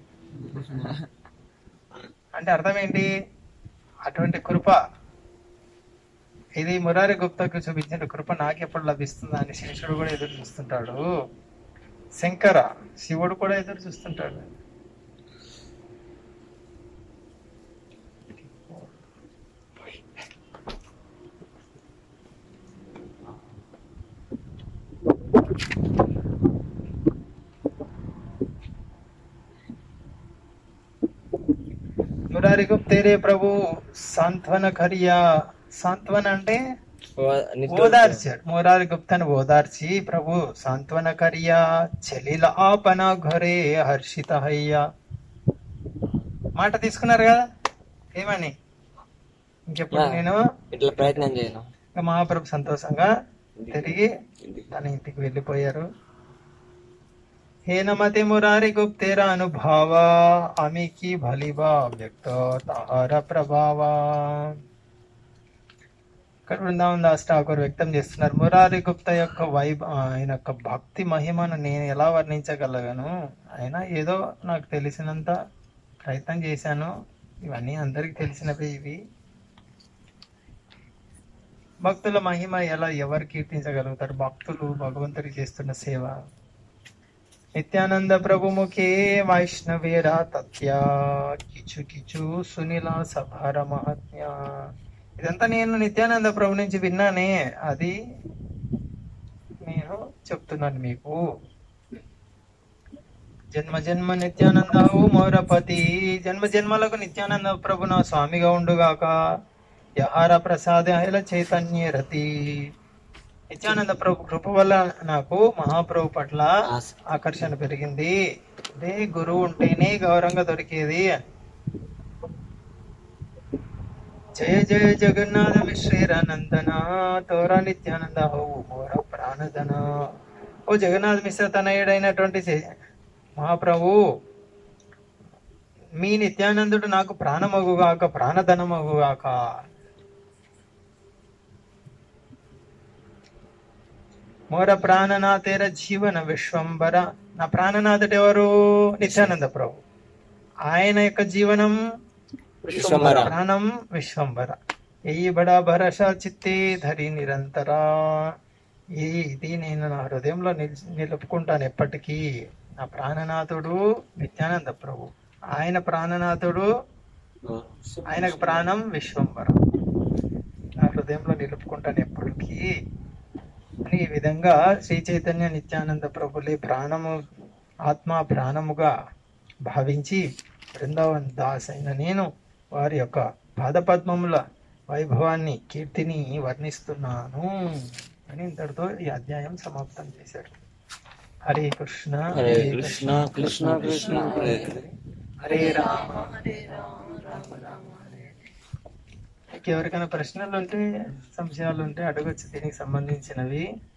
అంటే అర్థం ఏంటి అటువంటి కృప ఇది మురారి గుప్తకు చూపించిన కృప నాకెప్పుడు లభిస్తుందా అని శేషుడు కూడా ఎదురు చూస్తుంటాడు శంకర శివుడు కూడా ఎదురు చూస్తుంటాడు మురారి గుప్త తేరే ప్రభు సాంత్వన కరియా సాంత్వన అంటే ఓ- నిట్టూర్పు. ఓదార్చాడు మురారి గుప్తను ఓదార్చి ప్రభు సాంత్వన కరియా చెలిల ఆపన ఘరే హర్షిత హయ్యా మాట తీసుకున్నారు కదా ఏమని ఇంకెప్పుడు ఆ. నేను ఇట్లా ప్రయత్నం చేయను ఇంకా మహాప్రభు సంతోషంగా తిరిగి తన ఇంటికి వెళ్ళిపోయారు హేనమతి మురారి గుప్తేరా అనుభావ అమికి భలివా వ్యక్త తార ప్రభావ ఇక్కడ బృందావన్ దాస్ ఠాకూర్ వ్యక్తం చేస్తున్నారు మురారి గుప్త యొక్క వైబ్ ఆయన యొక్క భక్తి మహిమను నేను ఎలా వర్ణించగలను ఆయన ఏదో నాకు తెలిసినంత ప్రయత్నం చేశాను ఇవన్నీ అందరికి తెలిసినవి ఇవి భక్తుల మహిమ ఎలా ఎవరు కీర్తించగలుగుతారు భక్తులు భగవంతుడికి చేస్తున్న సేవ నిత్యానంద ప్రభు ముఖే వైష్ణవేరా తత్యా కిచు కిచు సునీల సభార మహాత్మ్య ఇదంతా నేను నిత్యానంద ప్రభు నుంచి విన్నానే అది నేను చెప్తున్నాను మీకు జన్మ జన్మ నిత్యానంద ఓ మౌరపతి జన్మ జన్మలకు నిత్యానంద ప్రభు నా స్వామిగా ఉండుగాక యహార ప్రసాద హైల చైతన్య రతి నిత్యానంద ప్రభు కృప వల్ల నాకు మహాప్రభు పట్ల ఆస- ఆకర్షణ పెరిగింది అదే గురువు ఉంటేనే గౌరవంగా దొరికేది జయ జయ జగన్నాథ మిశ్రీరానందన తోరా నిత్యానంద హో మోర ప్రాణధన ఓ జగన్నాథ్ మిశ్ర తనయుడైనటువంటి చే- మహాప్రభు మీ నిత్యానందుడు నాకు ప్రాణమగుగాక ప్రాణధనమగుగాక మోర ప్రాణనాథేర జీవన విశ్వంబర నా ప్రాణనాథుడు ఎవరు నిత్యానంద ప్రభు ఆయన యొక్క జీవనం విశ్వంబర. ప్రాణం విశ్వంబర ఏ బడా భరష చిత్తే ధరి నిరంతరా ఈ ఇది నేను నా హృదయంలో నిల్- నిలుపుకుంటాను ఎప్పటికీ నా ప్రాణనాథుడు నిత్యానంద ప్రభు ఆయన ప్రాణనాథుడు ఆయనకు ప్రాణం విశ్వంబర నా హృదయంలో నిలుపుకుంటాను ఎప్పటికీ అని ఈ విధంగా శ్రీ చైతన్య నిత్యానంద ప్రభులే ప్రాణము ఆత్మ ప్రాణముగా భావించి బృందావన్ దాస్ అయిన నేను వారి యొక్క పాదపద్మముల వైభవాన్ని కీర్తిని వర్ణిస్తున్నాను అని ఇంతటితో ఈ అధ్యాయం సమాప్తం చేశాడు హరే కృష్ణ హరే కృష్ణ కృష్ణ కృష్ణ హరే హరే. హరే రామ హరే రామ రామ రామ హరే మీకు ఎవరికైనా ప్రశ్నలు ఉంటే సంశయాలు ఉంటే అడగచ్చు దీనికి సంబంధించినవి